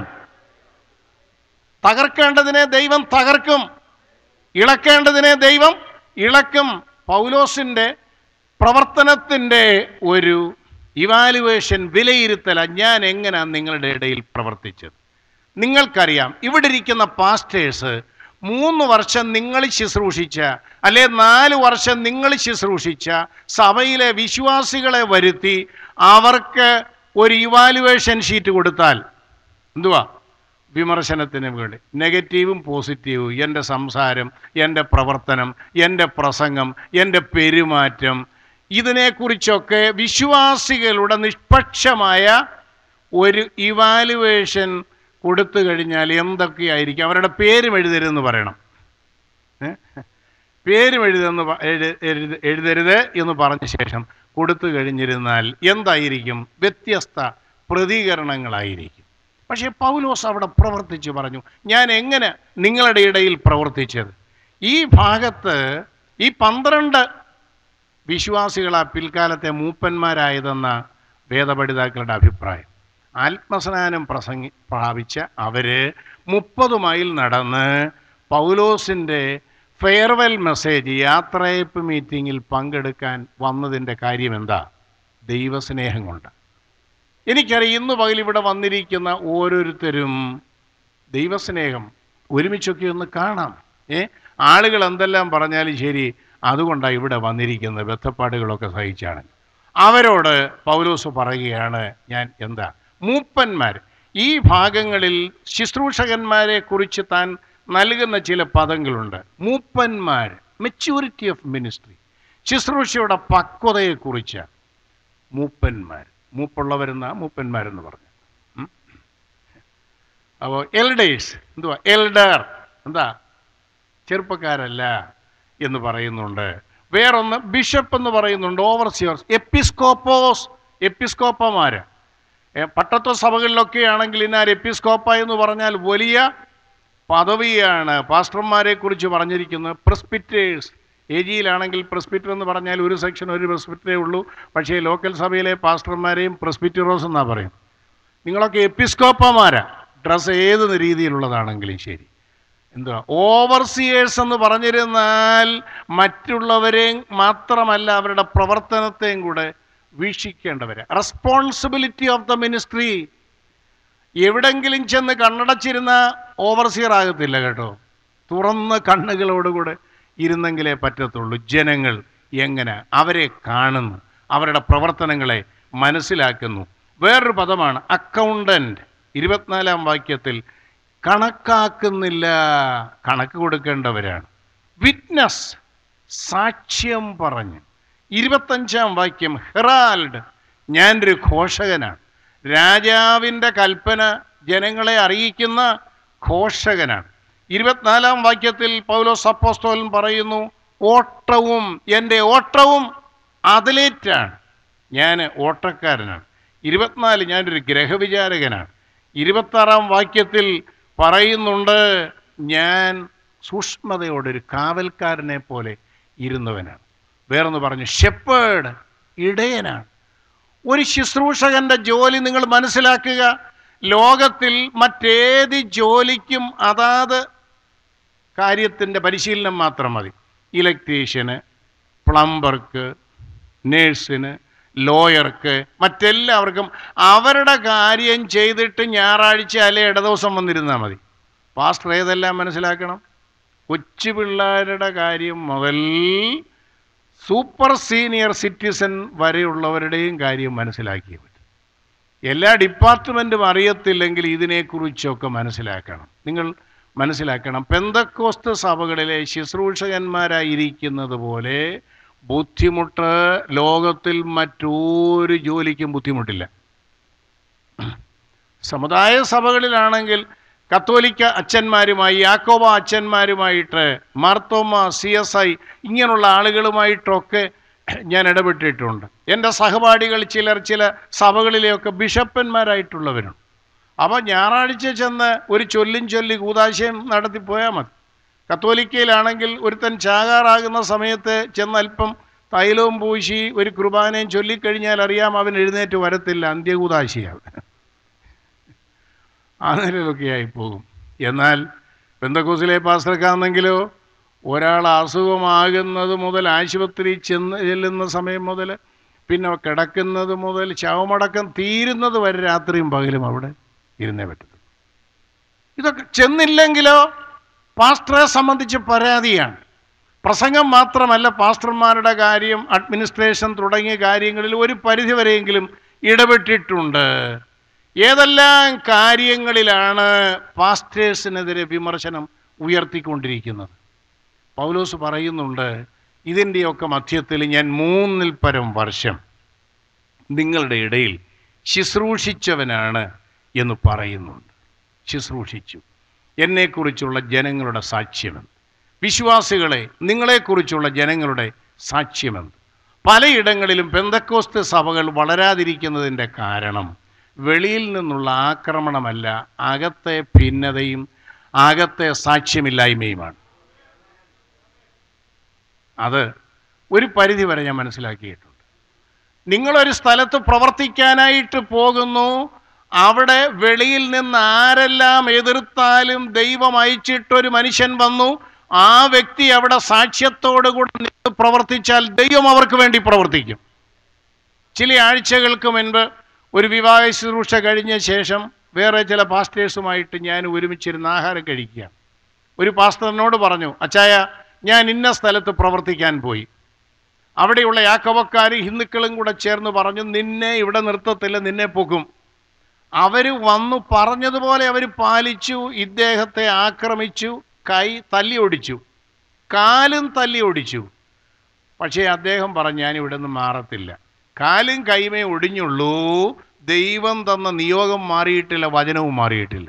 തകർക്കേണ്ടതിനെ ദൈവം തകർക്കും ഇളക്കേണ്ടതിനെ ദൈവം ഇളക്കും പൗലോസിൻ്റെ പ്രവർത്തനത്തിൻ്റെ ഒരു ഇവാലുവേഷൻ വിലയിരുത്തല ഞാൻ എങ്ങനെയാണ് നിങ്ങളുടെ ഇടയിൽ പ്രവർത്തിച്ചത് നിങ്ങൾക്കറിയാം ഇവിടെ ഇരിക്കുന്ന പാസ്റ്റേഴ്സ് മൂന്ന് വർഷം നിങ്ങൾ ശുശ്രൂഷിച്ച അല്ലെ നാല് വർഷം നിങ്ങൾ ശുശ്രൂഷിച്ച സഭയിലെ വിശ്വാസികളെ വരുത്തി അവർക്ക് ഒരു ഇവാലുവേഷൻ ഷീറ്റ് കൊടുത്താൽ എന്തുവാ വിമർശനത്തിന് വേണ്ടി നെഗറ്റീവും പോസിറ്റീവും എൻ്റെ സംസാരം എൻ്റെ പ്രവർത്തനം എൻ്റെ പ്രസംഗം എൻ്റെ പെരുമാറ്റം ഇതിനെക്കുറിച്ചൊക്കെ വിശ്വാസികളുടെ നിഷ്പക്ഷമായ ഒരു ഇവാലുവേഷൻ കൊടുത്തു കഴിഞ്ഞാൽ എന്തൊക്കെയായിരിക്കും അവരുടെ പേരും എഴുതരുതെന്ന് പറയണം ഏ? പേരും എഴുതെന്ന് പ- എഴു- എഴുത- എഴുതരുത് എന്ന് പറഞ്ഞ ശേഷം കൊടുത്തു കഴിഞ്ഞിരുന്നാൽ എന്തായിരിക്കും വ്യത്യസ്ത പ്രതികരണങ്ങളായിരിക്കും പക്ഷേ പൗലോസ് അവിടെ പ്രവർത്തിച്ചു പറഞ്ഞു ഞാൻ എങ്ങനെ നിങ്ങളുടെ ഇടയിൽ പ്രവർത്തിച്ചത് ഈ ഭാഗത്ത് ഈ പന്ത്രണ്ട് വിശ്വാസികളാ പിൽക്കാലത്തെ മൂപ്പന്മാരായതെന്ന വേദപഠിതാക്കളുടെ അഭിപ്രായം ആത്മസ്നാനം പ്രസംഗി പ്രാപിച്ച അവര് മുപ്പത് മൈൽ നടന്ന് പൗലോസിൻ്റെ ഫെയർവെൽ മെസ്സേജ് യാത്രയപ്പ് മീറ്റിങ്ങിൽ പങ്കെടുക്കാൻ വന്നതിൻ്റെ കാര്യം എന്താ ദൈവസ്നേഹം കൊണ്ട് എനിക്കറിയാം ഇന്ന് പകൽ ഇവിടെ വന്നിരിക്കുന്ന ഓരോരുത്തരും ദൈവസ്നേഹം ഒരുമിച്ചൊക്കെ ഒന്ന് കാണാം ഏ ആളുകൾ എന്തെല്ലാം പറഞ്ഞാലും ശരി അതുകൊണ്ടാണ് ഇവിടെ വന്നിരിക്കുന്നത് ബന്ധപ്പാടുകളൊക്കെ സഹിച്ചാണ് അവരോട് പൗലോസ് പറയുകയാണ് ഞാൻ എന്താ മൂപ്പന്മാർ ഈ ഭാഗങ്ങളിൽ ശുശ്രൂഷകന്മാരെ കുറിച്ച് താൻ നൽകുന്ന ചില പദങ്ങളുണ്ട് മൂപ്പന്മാർ മെച്യൂരിറ്റി ഓഫ് മിനിസ്ട്രി ശുശ്രൂഷയുടെ പക്വതയെക്കുറിച്ച് മൂപ്പന്മാർ മൂപ്പുള്ളവരെന്ന മൂപ്പന്മാരെന്ന് പറഞ്ഞു ഉം. അപ്പോൾ എൽഡേഴ്സ് എന്തുവാ എൽഡർ എന്താ ചെറുപ്പക്കാരല്ല എന്ന് പറയുന്നുണ്ട് വേറൊന്ന് ബിഷപ്പ് എന്ന് പറയുന്നുണ്ട് ഓവർസിയേഴ്സ് എപ്പിസ്കോപ്പോസ് എപ്പിസ്കോപ്പമാര് ഏ, പട്ടത്വ സഭകളിലൊക്കെ ആണെങ്കിൽ ഇന്നാർ എപ്പിസ്കോപ്പ എന്ന് പറഞ്ഞാൽ വലിയ പദവിയാണ് പാസ്റ്റർമാരെ കുറിച്ച് പറഞ്ഞിരിക്കുന്നത് പ്രസ്പിറ്റേഴ്സ് ഏജിയിലാണെങ്കിൽ പ്രസ്പിറ്റർ എന്ന് പറഞ്ഞാൽ ഒരു സെക്ഷൻ ഒരു പ്രസ്പിറ്ററേ ഉള്ളൂ പക്ഷേ ലോക്കൽ സഭയിലെ പാസ്റ്റർമാരെയും പ്രസ്പിറ്ററോസ് എന്നാ പറയും നിങ്ങളൊക്കെ എപ്പിസ്കോപ്പമാരാ ഡ്രസ്സ് ഏത് രീതിയിലുള്ളതാണെങ്കിലും ശരി എന്തുവാ ഓവർസിയേഴ്സ് എന്ന് പറഞ്ഞിരുന്നാൽ മറ്റുള്ളവരെ മാത്രമല്ല അവരുടെ പ്രവർത്തനത്തെയും കൂടെ വീക്ഷിക്കേണ്ടവരെ റെസ്പോൺസിബിലിറ്റി ഓഫ് ദ മിനിസ്ട്രി എവിടെങ്കിലും ചെന്ന് കണ്ണടച്ചിരുന്ന ഓവർസിയർ ആകത്തില്ല കേട്ടോ തുറന്ന കണ്ണുകളോടുകൂടെ ഇരുന്നെങ്കിലേ പറ്റത്തുള്ളൂ ജനങ്ങൾ എങ്ങനെ അവരെ കാണുന്നു അവരുടെ പ്രവർത്തനങ്ങളെ മനസ്സിലാക്കുന്നു വേറൊരു പദമാണ് അക്കൗണ്ടൻ്റ് ഇരുപത്തിനാലാം വാക്യത്തിൽ കണക്കാക്കുന്നില്ല കണക്ക് കൊടുക്കേണ്ടവരാണ് വിറ്റ്നസ് സാക്ഷ്യം പറഞ്ഞ് ഇരുപത്തഞ്ചാം വാക്യം ഹെറാൽഡ് ഞാനൊരു ഘോഷകനാണ് രാജാവിൻ്റെ കൽപ്പന ജനങ്ങളെ അറിയിക്കുന്ന ഘോഷകനാണ് ഇരുപത്തിനാലാം വാക്യത്തിൽ പൗലോസ് അപ്പോസ്തോലൻ പറയുന്നു ഓട്ടവും എൻ്റെ ഓട്ടവും അത്ലറ്റാണ് ഞാൻ ഓട്ടക്കാരനാണ് ഇരുപത്തിനാല് ഞാനൊരു ഗ്രഹവിചാരകനാണ് ഇരുപത്താറാം വാക്യത്തിൽ പറയുന്നുണ്ട് ഞാൻ സൂക്ഷ്മതയോടൊരു കാവൽക്കാരനെ പോലെ ഇരുന്നവനാണ് വേറൊന്ന് പറഞ്ഞു ഷെപ്പേഡ് ഇടയനാണ് ഒരു ശുശ്രൂഷകന്റെ ജോലി നിങ്ങൾ മനസ്സിലാക്കുക ലോകത്തിൽ മറ്റേത് ജോലിക്കും അതാത് കാര്യത്തിൻ്റെ പരിശീലനം മാത്രം മതി ഇലക്ട്രീഷ്യന് പ്ലംബർക്ക് നേഴ്സിന് ലോയർക്ക് മറ്റെല്ലാവർക്കും അവരുടെ കാര്യം ചെയ്തിട്ട് ഞായറാഴ്ച അല്ലെ ഇടദിവസം വന്നിരുന്നാൽ മതി പാസ്റ്റർ ഏതെല്ലാം മനസ്സിലാക്കണം കൊച്ചു പിള്ളേരുടെ കാര്യം മുതൽ സൂപ്പർ സീനിയർ സിറ്റിസൺ വരെയുള്ളവരുടെയും കാര്യം മനസ്സിലാക്കിയേ പറ്റും എല്ലാ ഡിപ്പാർട്ട്മെൻറ്റും അറിയത്തില്ലെങ്കിൽ ഇതിനെക്കുറിച്ചൊക്കെ മനസ്സിലാക്കണം നിങ്ങൾ മനസ്സിലാക്കണം പെന്തക്കോസ്ത് സഭകളിലെ ശുശ്രൂഷകന്മാരായിരിക്കുന്നത് പോലെ ബുദ്ധിമുട്ട് ലോകത്തിൽ മറ്റൊരു ജോലിക്കും ബുദ്ധിമുട്ടില്ല സമുദായ സഭകളിലാണെങ്കിൽ കത്തോലിക്ക അച്ഛന്മാരുമായി യാക്കോബ അച്ഛന്മാരുമായിട്ട് മാർത്തോമ സി എസ് ഐ ഇങ്ങനെയുള്ള ആളുകളുമായിട്ടൊക്കെ ഞാൻ ഇടപെട്ടിട്ടുണ്ട് എൻ്റെ സഹപാഠികൾ ചിലർ ചില സഭകളിലെയൊക്കെ ബിഷപ്പന്മാരായിട്ടുള്ളവരുണ്ട് അപ്പോൾ ഞായറാഴ്ച ചെന്ന് ഒരു ചൊല്ലും ചൊല്ലി കൂതാശയം നടത്തി പോയാൽ മതി കത്തോലിക്കയിലാണെങ്കിൽ ഒരുത്തൻ ചാകാറാകുന്ന സമയത്ത് ചെന്ന് അല്പം തൈലവും പൂശി ഒരു കുർബാനയും ചൊല്ലിക്കഴിഞ്ഞാൽ അറിയാം അവൻ എഴുന്നേറ്റ് വരത്തില്ല അന്ത്യകൂതാശിയാണ് ആ നിലയിലൊക്കെ ആയി പോകും എന്നാൽ പെന്തക്കോസിലെ പാസ്റ്റർക്കാണെങ്കിലോ ഒരാൾ അസുഖമാകുന്നത് മുതൽ ആശുപത്രി ചെന്ന് ചെല്ലുന്ന സമയം മുതൽ പിന്നെ കിടക്കുന്നത് മുതൽ ശവമടക്കം തീരുന്നത് വരെ രാത്രിയും പകലും അവിടെ ഇരുന്നേ പറ്റത്തുള്ളൂ ഇതൊക്കെ ചെന്നില്ലെങ്കിലോ പാസ്റ്ററെ സംബന്ധിച്ച് പരാതിയാണ് പ്രസംഗം മാത്രമല്ല പാസ്റ്റർമാരുടെ കാര്യം അഡ്മിനിസ്ട്രേഷൻ തുടങ്ങിയ കാര്യങ്ങളിൽ ഒരു പരിധിവരെയെങ്കിലും ഇടപെട്ടിട്ടുണ്ട് ഏതെല്ലാം കാര്യങ്ങളിലാണ് പാസ്റ്റേഴ്സിനെതിരെ വിമർശനം ഉയർത്തിക്കൊണ്ടിരിക്കുന്നത് പൗലോസ് പറയുന്നുണ്ട് ഇതിൻ്റെയൊക്കെ മധ്യത്തിൽ ഞാൻ മൂന്നിൽ പരം വർഷം നിങ്ങളുടെ ഇടയിൽ ശുശ്രൂഷിച്ചവനാണ് എന്ന് പറയുന്നുണ്ട് ശുശ്രൂഷിച്ചു എന്നെക്കുറിച്ചുള്ള ജനങ്ങളുടെ സാക്ഷ്യമെന്ന് വിശ്വാസികളെ നിങ്ങളെക്കുറിച്ചുള്ള ജനങ്ങളുടെ സാക്ഷ്യമെന്ന് പലയിടങ്ങളിലും പെന്തക്കോസ്ത് സഭകൾ വളരാതിരിക്കുന്നതിൻ്റെ കാരണം വെളിയിൽ നിന്നുള്ള ആക്രമണമല്ല അകത്തെ ഭിന്നതയും അകത്തെ സാക്ഷ്യമില്ലായ്മയുമാണ് അത് ഒരു പരിധി വരെ ഞാൻ മനസ്സിലാക്കിയിട്ടുണ്ട് നിങ്ങളൊരു സ്ഥലത്ത് പ്രവർത്തിക്കാനായിട്ട് പോകുന്നു അവിടെ വെളിയിൽ നിന്ന് ആരെല്ലാം എതിർത്താലും ദൈവം അയച്ചിട്ടൊരു മനുഷ്യൻ വന്നു ആ വ്യക്തി അവിടെ സാക്ഷ്യത്തോടു കൂടെ നിന്ന് പ്രവർത്തിച്ചാൽ ദൈവം അവർക്ക് വേണ്ടി പ്രവർത്തിക്കും ചില ആഴ്ചകൾക്ക് മുൻപ് ഒരു വിവാഹ ശുശ്രൂഷ കഴിഞ്ഞ ശേഷം വേറെ ചില പാസ്റ്റേഴ്സുമായിട്ട് ഞാൻ ഒരുമിച്ചിരുന്ന് ആഹാരം കഴിക്കുക ഒരു പാസ്റ്ററിനോട് പറഞ്ഞു അച്ചായ ഞാൻ ഇന്ന സ്ഥലത്ത് പ്രവർത്തിക്കാൻ പോയി അവിടെയുള്ള യാക്കവക്കാരും ഹിന്ദുക്കളും കൂടെ ചേർന്ന് പറഞ്ഞു നിന്നെ ഇവിടെ നിർത്തത്തില്ല നിന്നെ പൊക്കും അവർ വന്നു പറഞ്ഞതുപോലെ അവർ പാലിച്ചു ഇദ്ദേഹത്തെ ആക്രമിച്ചു കൈ തല്ലി ഒടിച്ചു കാലും തല്ലി ഒടിച്ചു പക്ഷേ അദ്ദേഹം പറഞ്ഞു ഞാൻ ഇവിടെ നിന്ന് മാറത്തില്ല കാലും കൈമേ ഒടിഞ്ഞുള്ളൂ ദൈവം തന്ന നിയോഗം മാറിയിട്ടില്ല വചനവും മാറിയിട്ടില്ല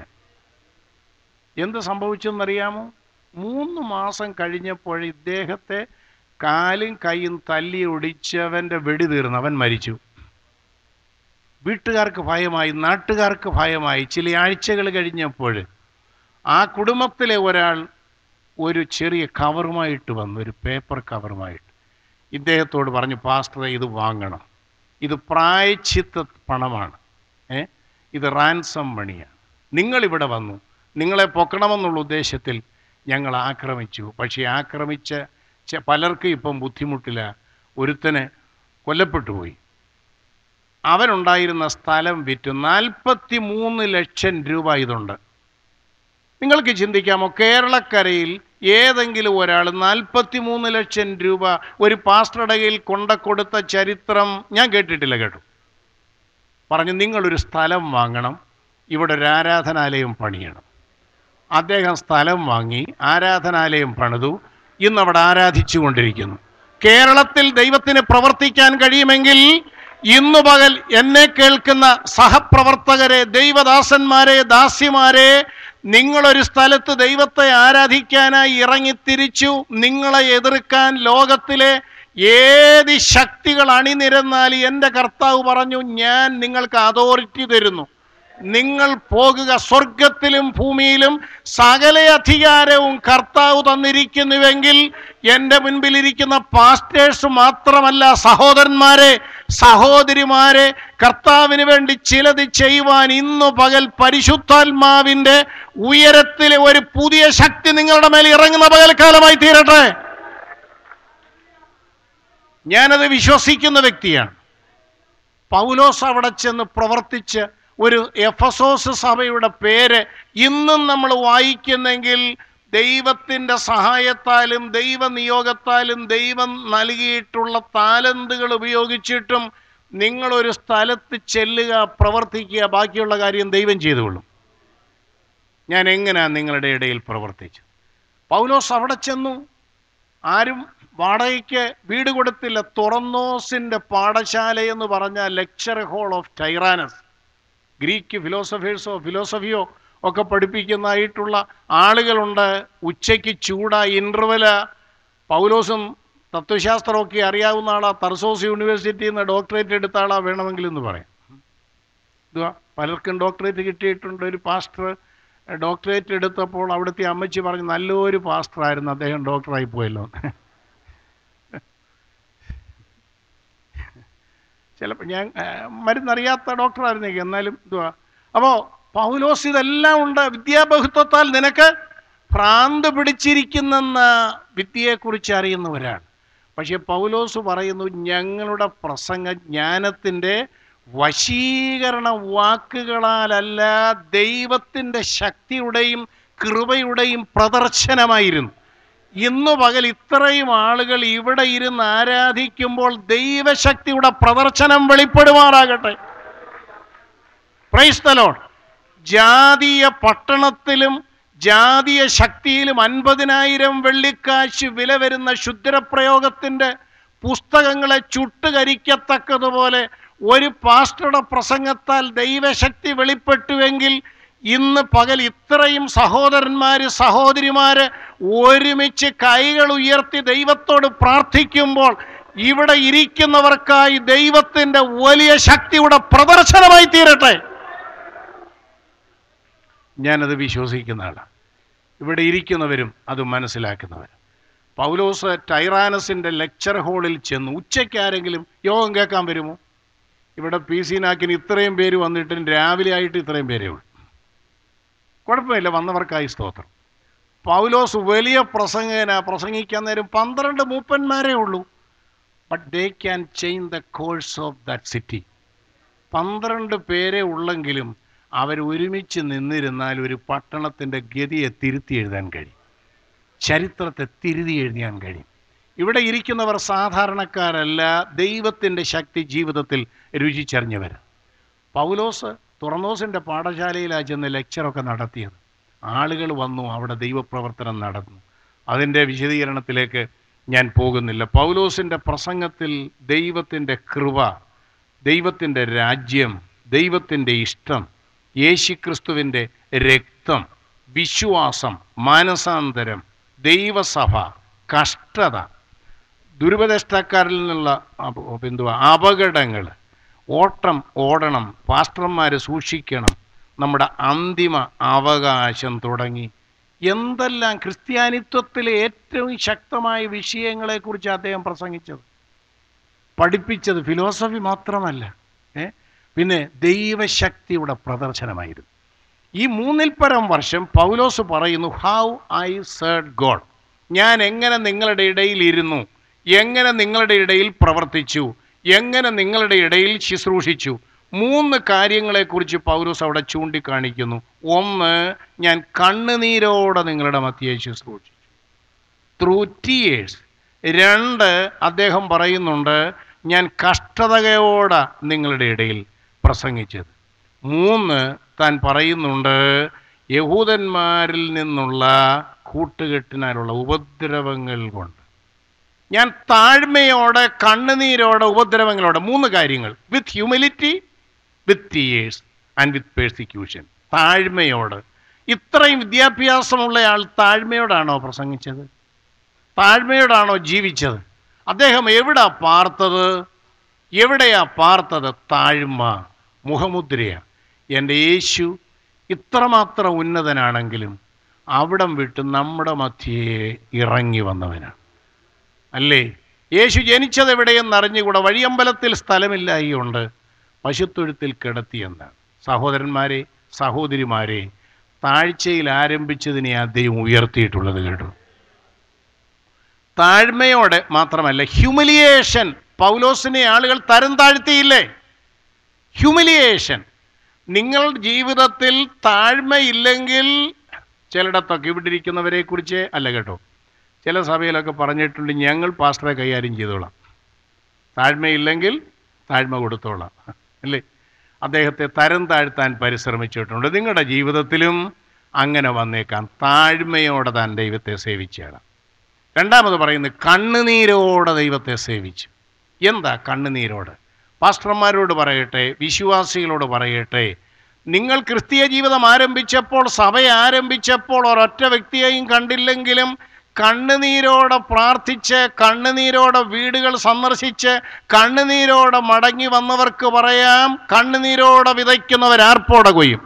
എന്ത് സംഭവിച്ചെന്നറിയാമോ മൂന്ന് മാസം കഴിഞ്ഞപ്പോൾ ഇദ്ദേഹത്തെ കാലും കൈയും തല്ലി ഒടിച്ചവൻ്റെ വെടി തീർന്നു അവൻ മരിച്ചു വീട്ടുകാർക്ക് ഭയമായി നാട്ടുകാർക്ക് ഭയമായി ചില ആഴ്ചകൾ കഴിഞ്ഞപ്പോൾ ആ കുടുംബത്തിലെ ഒരാൾ ഒരു ചെറിയ കവറുമായിട്ട് വന്നു ഒരു പേപ്പർ കവറുമായിട്ട് ഇദ്ദേഹത്തോട് പറഞ്ഞു പാസ്റ്ററെ ഇത് വാങ്ങണം ഇത് പ്രായച്ചിത്ത പണമാണ് ഏ ഇത് റാൻസം മണിയാണ് നിങ്ങളിവിടെ വന്നു നിങ്ങളെ പൊക്കണമെന്നുള്ള ഉദ്ദേശത്തിൽ ഞങ്ങൾ ആക്രമിച്ചു പക്ഷേ ആക്രമിച്ച ചെ- പലർക്കും ഇപ്പം ബുദ്ധിമുട്ടില്ല ഒരുത്തന് കൊല്ലപ്പെട്ടു പോയി അവനുണ്ടായിരുന്ന സ്ഥലം വിറ്റു നാൽപ്പത്തി മൂന്ന് ലക്ഷം രൂപ ഇതുണ്ട് നിങ്ങൾക്ക് ചിന്തിക്കാമോ കേരളക്കരയിൽ ഏതെങ്കിലും ഒരാൾ നാൽപ്പത്തി മൂന്ന് ലക്ഷം രൂപ ഒരു പാസ്റ്ററുടെ കയ്യിൽ കൊണ്ട കൊടുത്ത ചരിത്രം ഞാൻ കേട്ടിട്ടില്ല കേട്ടു പറഞ്ഞു നിങ്ങളൊരു സ്ഥലം വാങ്ങണം ഇവിടെ ഒരു ആരാധനാലയം പണിയണം അദ്ദേഹം സ്ഥലം വാങ്ങി ആരാധനാലയം പണിതു ഇന്ന് അവിടെ ആരാധിച്ചു കൊണ്ടിരിക്കുന്നു കേരളത്തിൽ ദൈവത്തിന് പ്രവർത്തിക്കാൻ കഴിയുമെങ്കിൽ ഇന്നു പകൽ എന്നെ കേൾക്കുന്ന സഹപ്രവർത്തകരെ ദൈവദാസന്മാരെ ദാസിമാരെ നിങ്ങളൊരു സ്ഥലത്ത് ദൈവത്തെ ആരാധിക്കാനായി ഇറങ്ങിത്തിരിച്ചു നിങ്ങളെ എതിർക്കാൻ ലോകത്തിലെ ഏത് ശക്തികൾ അണിനിരന്നാൽ എൻ്റെ കർത്താവ് പറഞ്ഞു ഞാൻ നിങ്ങൾക്ക് അതോറിറ്റി തരുന്നു നിങ്ങൾ പോകുക സ്വർഗത്തിലും ഭൂമിയിലും സകല അധികാരവും കർത്താവ് തന്നിരിക്കുന്നുവെങ്കിൽ എൻ്റെ മുൻപിലിരിക്കുന്ന പാസ്റ്റേഴ്സ് മാത്രമല്ല സഹോദരന്മാരെ സഹോദരിമാരെ കർത്താവിന് വേണ്ടി ചിലത് ചെയ്യുവാൻ ഇന്നു പകൽ പരിശുദ്ധാത്മാവിൻ്റെ ഉയരത്തിലെ ഒരു പുതിയ ശക്തി നിങ്ങളുടെ മേൽ ഇറങ്ങുന്ന പകൽക്കാലമായി തീരട്ടെ ഞാനത് വിശ്വസിക്കുന്ന വ്യക്തിയാണ് പൗലോസ് അവിടെ ചെന്ന് പ്രവർത്തിച്ച് ഒരു എഫസോസ് സഭയുടെ പേര് ഇന്നും നമ്മൾ വായിക്കുന്നെങ്കിൽ ദൈവത്തിൻ്റെ സഹായത്താലും ദൈവനിയോഗത്താലും ദൈവം നൽകിയിട്ടുള്ള താലന്തുകൾ ഉപയോഗിച്ചിട്ടും നിങ്ങളൊരു സ്ഥലത്ത് ചെല്ലുക പ്രവർത്തിക്കുക ബാക്കിയുള്ള കാര്യം ദൈവം ചെയ്തുകൊള്ളും ഞാൻ എങ്ങനെയാണ് നിങ്ങളുടെ ഇടയിൽ പ്രവർത്തിച്ചു പൗലോസ് അവിടെ ചെന്നു ആരും വാടകയ്ക്ക് വീട് കൊടുത്തില്ല തുറന്നോസിൻ്റെ പാഠശാല എന്ന് പറഞ്ഞ lecture hall of Tyrannus Greek ഫിലോസഫേഴ്സോ ഫിലോസഫിയോ ഒക്കെ പഠിപ്പിക്കുന്നതായിട്ടുള്ള ആളുകളുണ്ട് ഉച്ചയ്ക്ക് ചൂട ഇൻ്റർവെല് പൗലോസും തത്വശാസ്ത്രമൊക്കെ അറിയാവുന്ന ആളാ തർസോസ് യൂണിവേഴ്സിറ്റിയിൽ നിന്ന് ഡോക്ടറേറ്റ് എടുത്ത ആളാ വേണമെങ്കിൽ എന്ന് പറയാം ഇതുവാ പലർക്കും ഡോക്ടറേറ്റ് കിട്ടിയിട്ടുണ്ട് ഒരു പാസ്റ്റർ ഡോക്ടറേറ്റ് എടുത്തപ്പോൾ അവിടുത്തെ അമ്മച്ചി പറഞ്ഞു നല്ലൊരു പാസ്റ്ററായിരുന്നു അദ്ദേഹം ഡോക്ടറായി പോയല്ലോ ചിലപ്പോൾ ഞാൻ ആ, മരുന്നറിയാത്ത ഡോക്ടറായിരുന്നേക്ക് എന്നാലും ഇതുവാ അപ്പോൾ പൗലോസ് ഇതെല്ലാം ഉണ്ട് വിദ്യാബഹുത്വത്താൽ നിനക്ക് ഭ്രാന്ത് പിടിച്ചിരിക്കുന്നെന്ന് വിദ്യയെക്കുറിച്ച് അറിയുന്നവരാണ് പക്ഷേ പൗലോസ് പറയുന്നു ഞങ്ങളുടെ പ്രസംഗ ജ്ഞാനത്തിൻ്റെ വശീകരണ വാക്കുകളാലല്ല ദൈവത്തിൻ്റെ ശക്തിയുടെയും കൃപയുടെയും പ്രദർശനമായിരുന്നു ഇന്നു പകൽ ഇത്രയും ആളുകൾ ഇവിടെ ഇരുന്ന് ആരാധിക്കുമ്പോൾ ദൈവശക്തിയുടെ പ്രദർശനം വെളിപ്പെടുമാറാകട്ടെ പ്രൈസ് the Lord. ജാതീയ പട്ടണത്തിലും ജാതീയ ശക്തിയിലും അൻപതിനായിരം വെള്ളിക്കാശ് വില വരുന്ന ക്ഷുദ്രപ്രയോഗത്തിൻ്റെ പുസ്തകങ്ങളെ ചുട്ടുകരിക്കത്തക്കതുപോലെ ഒരു പാസ്റ്ററുടെ പ്രസംഗത്താൽ ദൈവശക്തി വെളിപ്പെട്ടുവെങ്കിൽ ഇന്ന് പകൽ ഇത്രയും സഹോദരന്മാർ സഹോദരിമാര് ഒരുമിച്ച് കൈകൾ ഉയർത്തി ദൈവത്തോട് പ്രാർത്ഥിക്കുമ്പോൾ ഇവിടെ ഇരിക്കുന്നവർക്കായി ദൈവത്തിൻ്റെ വലിയ ശക്തിയുടെ പ്രദർശനമായി തീരട്ടെ ഞാനത് വിശ്വസിക്കുന്ന ആളാണ് ഇവിടെ ഇരിക്കുന്നവരും അത് മനസ്സിലാക്കുന്നവരും പൗലോസ് ടൈറാനസിൻ്റെ ലെക്ചർ ഹാളിൽ ചെന്ന് ഉച്ചയ്ക്ക് ആരെങ്കിലും യോഗം കേൾക്കാൻ വരുമോ ഇവിടെ പി സി നാക്കിന് ഇത്രയും പേര് വന്നിട്ടും രാവിലെ ആയിട്ട് ഇത്രയും പേരേ ഉള്ളൂ കുഴപ്പമില്ല വന്നവർക്കായി സ്തോത്രം പൗലോസ് വലിയ പ്രസംഗന പ്രസംഗിക്കാൻ നേരം പന്ത്രണ്ട് മൂപ്പന്മാരേ ഉള്ളൂ but they can change the course of that city പന്ത്രണ്ട് പേരെ ഉള്ളെങ്കിലും അവർ ഒരുമിച്ച് നിന്നിരുന്നാൽ ഒരു പട്ടണത്തിൻ്റെ ഗതിയെ തിരുത്തി എഴുതാൻ കഴിയും ചരിത്രത്തെ തിരുതി എഴുതാൻ കഴിയും ഇവിടെ ഇരിക്കുന്നവർ സാധാരണക്കാരല്ല ദൈവത്തിൻ്റെ ശക്തി ജീവിതത്തിൽ രുചിച്ചറിഞ്ഞവർ പൗലോസ് തുറന്നോസിൻ്റെ പാഠശാലയിലാ ചെന്ന് ലെക്ചറൊക്കെ നടത്തിയത് ആളുകൾ വന്നു അവിടെ ദൈവപ്രവർത്തനം നടന്നു അതിൻ്റെ വിശദീകരണത്തിലേക്ക് ഞാൻ പോകുന്നില്ല പൗലോസിൻ്റെ പ്രസംഗത്തിൽ ദൈവത്തിൻ്റെ കൃപ ദൈവത്തിൻ്റെ രാജ്യം ദൈവത്തിൻ്റെ ഇഷ്ടം യേശുക്രിസ്തുവിൻ്റെ രക്തം വിശ്വാസം മാനസാന്തരം ദൈവസഭ കഷ്ടത ദുരുപദേഷ്ടാക്കാരിൽ നിന്നുള്ള അപ- എന്തുവാ അപകടങ്ങൾ ഓട്ടം ഓടണം പാസ്റ്റർമാർ സൂക്ഷിക്കണം നമ്മുടെ അന്തിമ അവകാശം തുടങ്ങി എന്തെല്ലാം ക്രിസ്ത്യാനിത്വത്തിലെ ഏറ്റവും ശക്തമായ വിഷയങ്ങളെക്കുറിച്ച് അദ്ദേഹം പ്രസംഗിച്ചത് പഠിപ്പിച്ചത് ഫിലോസഫി മാത്രമല്ല ഏ പിന്നെ ദൈവശക്തിയുടെ പ്രദർശനമായിരുന്നു ഈ മൂന്നിൽ പരം വർഷം പൗലോസ് പറയുന്നു ഹൗ ഐ സേർഡ് ഗോഡ് ഞാൻ എങ്ങനെ നിങ്ങളുടെ ഇടയിൽ ഇരുന്നു എങ്ങനെ നിങ്ങളുടെ ഇടയിൽ പ്രവർത്തിച്ചു എങ്ങനെ നിങ്ങളുടെ ഇടയിൽ ശുശ്രൂഷിച്ചു മൂന്ന് കാര്യങ്ങളെക്കുറിച്ച് പൗലോസ് അവിടെ ചൂണ്ടിക്കാണിക്കുന്നു ഒന്ന് ഞാൻ കണ്ണുനീരോടെ നിങ്ങളുടെ മധ്യയെ ശുശ്രൂഷിച്ചു ത്രൂ ടീയേഴ്സ് രണ്ട് അദ്ദേഹം പറയുന്നുണ്ട് ഞാൻ കഷ്ടതയോടെ നിങ്ങളുടെ ഇടയിൽ പ്രസംഗിച്ചത് മൂന്ന് താൻ പറയുന്നുണ്ട് യഹൂദന്മാരിൽ നിന്നുള്ള കൂട്ടുകെട്ടിനാലുള്ള ഉപദ്രവങ്ങൾ കൊണ്ട് ഞാൻ താഴ്മയോടെ കണ്ണുനീരോടെ ഉപദ്രവങ്ങളോടെ മൂന്ന് കാര്യങ്ങൾ with humility with tears and with persecution താഴ്മയോട് ഇത്രയും വിദ്യാഭ്യാസമുള്ള ആൾ താഴ്മയോടാണോ പ്രസംഗിച്ചത് താഴ്മയോടാണോ ജീവിച്ചത് അദ്ദേഹം എവിടാ പാർത്തത് എവിടെയാ പാർത്തത് താഴ്മ മുഖമുദ്രയ എൻ്റെ യേശു ഇത്രമാത്രം ഉന്നതനാണെങ്കിലും അവിടം വിട്ട് നമ്മുടെ മധ്യേ ഇറങ്ങി വന്നവനാണ് അല്ലേ യേശു ജനിച്ചത് എവിടെയെന്ന് അറിഞ്ഞുകൂടെ വഴിയമ്പലത്തിൽ സ്ഥലമില്ലായികൊണ്ട് പശുത്തൊഴുത്തിൽ കിടത്തിയെന്നാണ് സഹോദരന്മാരെ സഹോദരിമാരെ താഴ്ചയിൽ ആരംഭിച്ചതിനെ അദ്ദേഹം ഉയർത്തിയിട്ടുള്ളത് കേട്ടു താഴ്മയോടെ മാത്രമല്ല ഹ്യൂമിലിയേഷൻ പൗലോസിനെ ആളുകൾ തരം താഴ്ത്തിയില്ലേ ഹ്യൂമിലിയേഷൻ നിങ്ങൾ ജീവിതത്തിൽ താഴ്മയില്ലെങ്കിൽ ചിലയിടത്തൊക്കെ ഇവിടെ ഇരിക്കുന്നവരെ കുറിച്ച് അല്ല കേട്ടോ ചില സഭയിലൊക്കെ പറഞ്ഞിട്ടുണ്ട് ഞങ്ങൾ പാസ്റ്ററെ കൈകാര്യം ചെയ്തോളാം താഴ്മയില്ലെങ്കിൽ താഴ്മ കൊടുത്തോളാം അല്ലേ അദ്ദേഹത്തെ തരം താഴ്ത്താൻ പരിശ്രമിച്ചിട്ടുണ്ട് നിങ്ങളുടെ ജീവിതത്തിലും അങ്ങനെ വന്നേക്കാം താഴ്മയോടെ താൻ ദൈവത്തെ സേവിച്ചേടാം രണ്ടാമത് പറയുന്നത് കണ്ണുനീരോടെ ദൈവത്തെ സേവിച്ചു എന്താ കണ്ണുനീരോട് പാസ്റ്റർമാരോട് പറയട്ടെ വിശ്വാസികളോട് പറയട്ടെ നിങ്ങൾ ക്രിസ്തീയ ജീവിതം ആരംഭിച്ചപ്പോൾ സഭ ആരംഭിച്ചപ്പോൾ ഒരൊറ്റ വ്യക്തിയെയും കണ്ടില്ലെങ്കിലും കണ്ണുനീരോടെ പ്രാർത്ഥിച്ച് കണ്ണുനീരോടെ വീടുകൾ സന്ദർശിച്ച് കണ്ണുനീരോടെ മടങ്ങി വന്നവർക്ക് പറയാം കണ്ണുനീരോടെ വിതയ്ക്കുന്നവരാർപ്പോടെ കൊയ്യും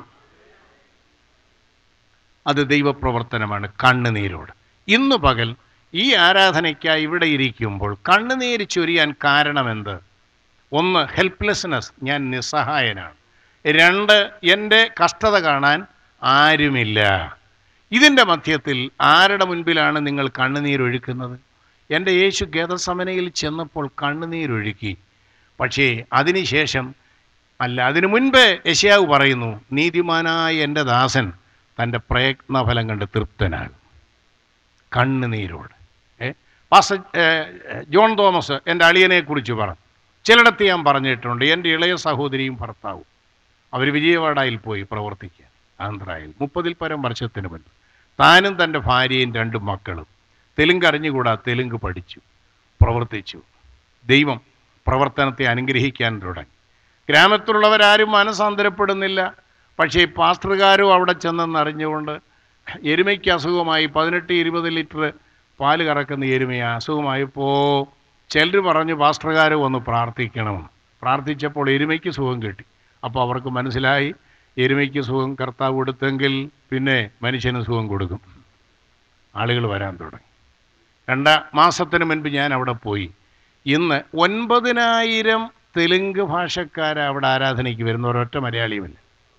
അത് ദൈവപ്രവർത്തനമാണ് കണ്ണുനീരോട് ഇന്ന് പകൽ ഈ ആരാധനയ്ക്കായി ഇവിടെ ഇരിക്കുമ്പോൾ കണ്ണുനീര് ചൊരിയാൻ കാരണമെന്ത് ഒന്ന് ഹെൽപ്ലെസ്നെസ് ഞാൻ നിസ്സഹായനാണ് രണ്ട് എൻ്റെ കഷ്ടത കാണാൻ ആരുമില്ല ഇതിൻ്റെ മധ്യത്തിൽ ആരുടെ മുൻപിലാണ് നിങ്ങൾ കണ്ണുനീരൊഴുക്കുന്നത് എൻ്റെ യേശു ഗതസമനയിൽ ചെന്നപ്പോൾ കണ്ണുനീരൊഴുക്കി പക്ഷേ അതിനുശേഷം അല്ല അതിനു മുൻപ് യശയാവ് പറയുന്നു നീതിമാനായ എൻ്റെ ദാസൻ തൻ്റെ പ്രയത്നഫലം കണ്ട് തൃപ്തനാകും കണ്ണുനീരോട് ഏ പാസ്റ്റർ ഏ, ജോൺ തോമസ് എൻ്റെ അളിയനെക്കുറിച്ച് പറഞ്ഞു ചിലയിടത്ത് ഞാൻ പറഞ്ഞിട്ടുണ്ട് എൻ്റെ ഇളയ സഹോദരിയും ഭർത്താവും അവർ വിജയവാഡയിൽ പോയി പ്രവർത്തിക്കാൻ ആന്ധ്രയിൽ മുപ്പതിൽ പരം വർഷത്തിന് മുൻപ് താനും തൻ്റെ ഭാര്യയും രണ്ട് മക്കളും തെലുങ്ക് അറിഞ്ഞുകൂടാ തെലുങ്ക് പഠിച്ചു പ്രവർത്തിച്ചു ദൈവം പ്രവർത്തനത്തെ അനുഗ്രഹിക്കാൻ തുടങ്ങി ഗ്രാമത്തിലുള്ളവരാരും മനസ്സാന്തരപ്പെടുന്നില്ല പക്ഷേ പാസ്റ്റർകാരും അവിടെ ചെന്നെന്ന് അറിഞ്ഞുകൊണ്ട് എരുമയ്ക്ക് അസുഖമായി പതിനെട്ട് ഇരുപത് ലിറ്റർ പാല് കറക്കുന്ന എരുമയെ അസുഖമായപ്പോൾ ചിലർ പറഞ്ഞു പാസ്റ്റർകാർ വന്ന് പ്രാർത്ഥിക്കണമെന്ന് പ്രാർത്ഥിച്ചപ്പോൾ എരുമയ്ക്ക് സുഖം കിട്ടി അപ്പോൾ അവർക്ക് മനസ്സിലായി എരുമയ്ക്ക് സുഖം കർത്താവ് കൊടുത്തെങ്കിൽ പിന്നെ മനുഷ്യന് സുഖം കൊടുക്കും ആളുകൾ വരാൻ തുടങ്ങി രണ്ട് മാസത്തിന് മുൻപ് ഞാൻ അവിടെ പോയി ഇന്ന് ഒൻപതിനായിരം തെലുങ്ക് ഭാഷക്കാർ അവിടെ ആരാധനയ്ക്ക് വരുന്ന ഒരൊറ്റ മലയാളിയുമില്ല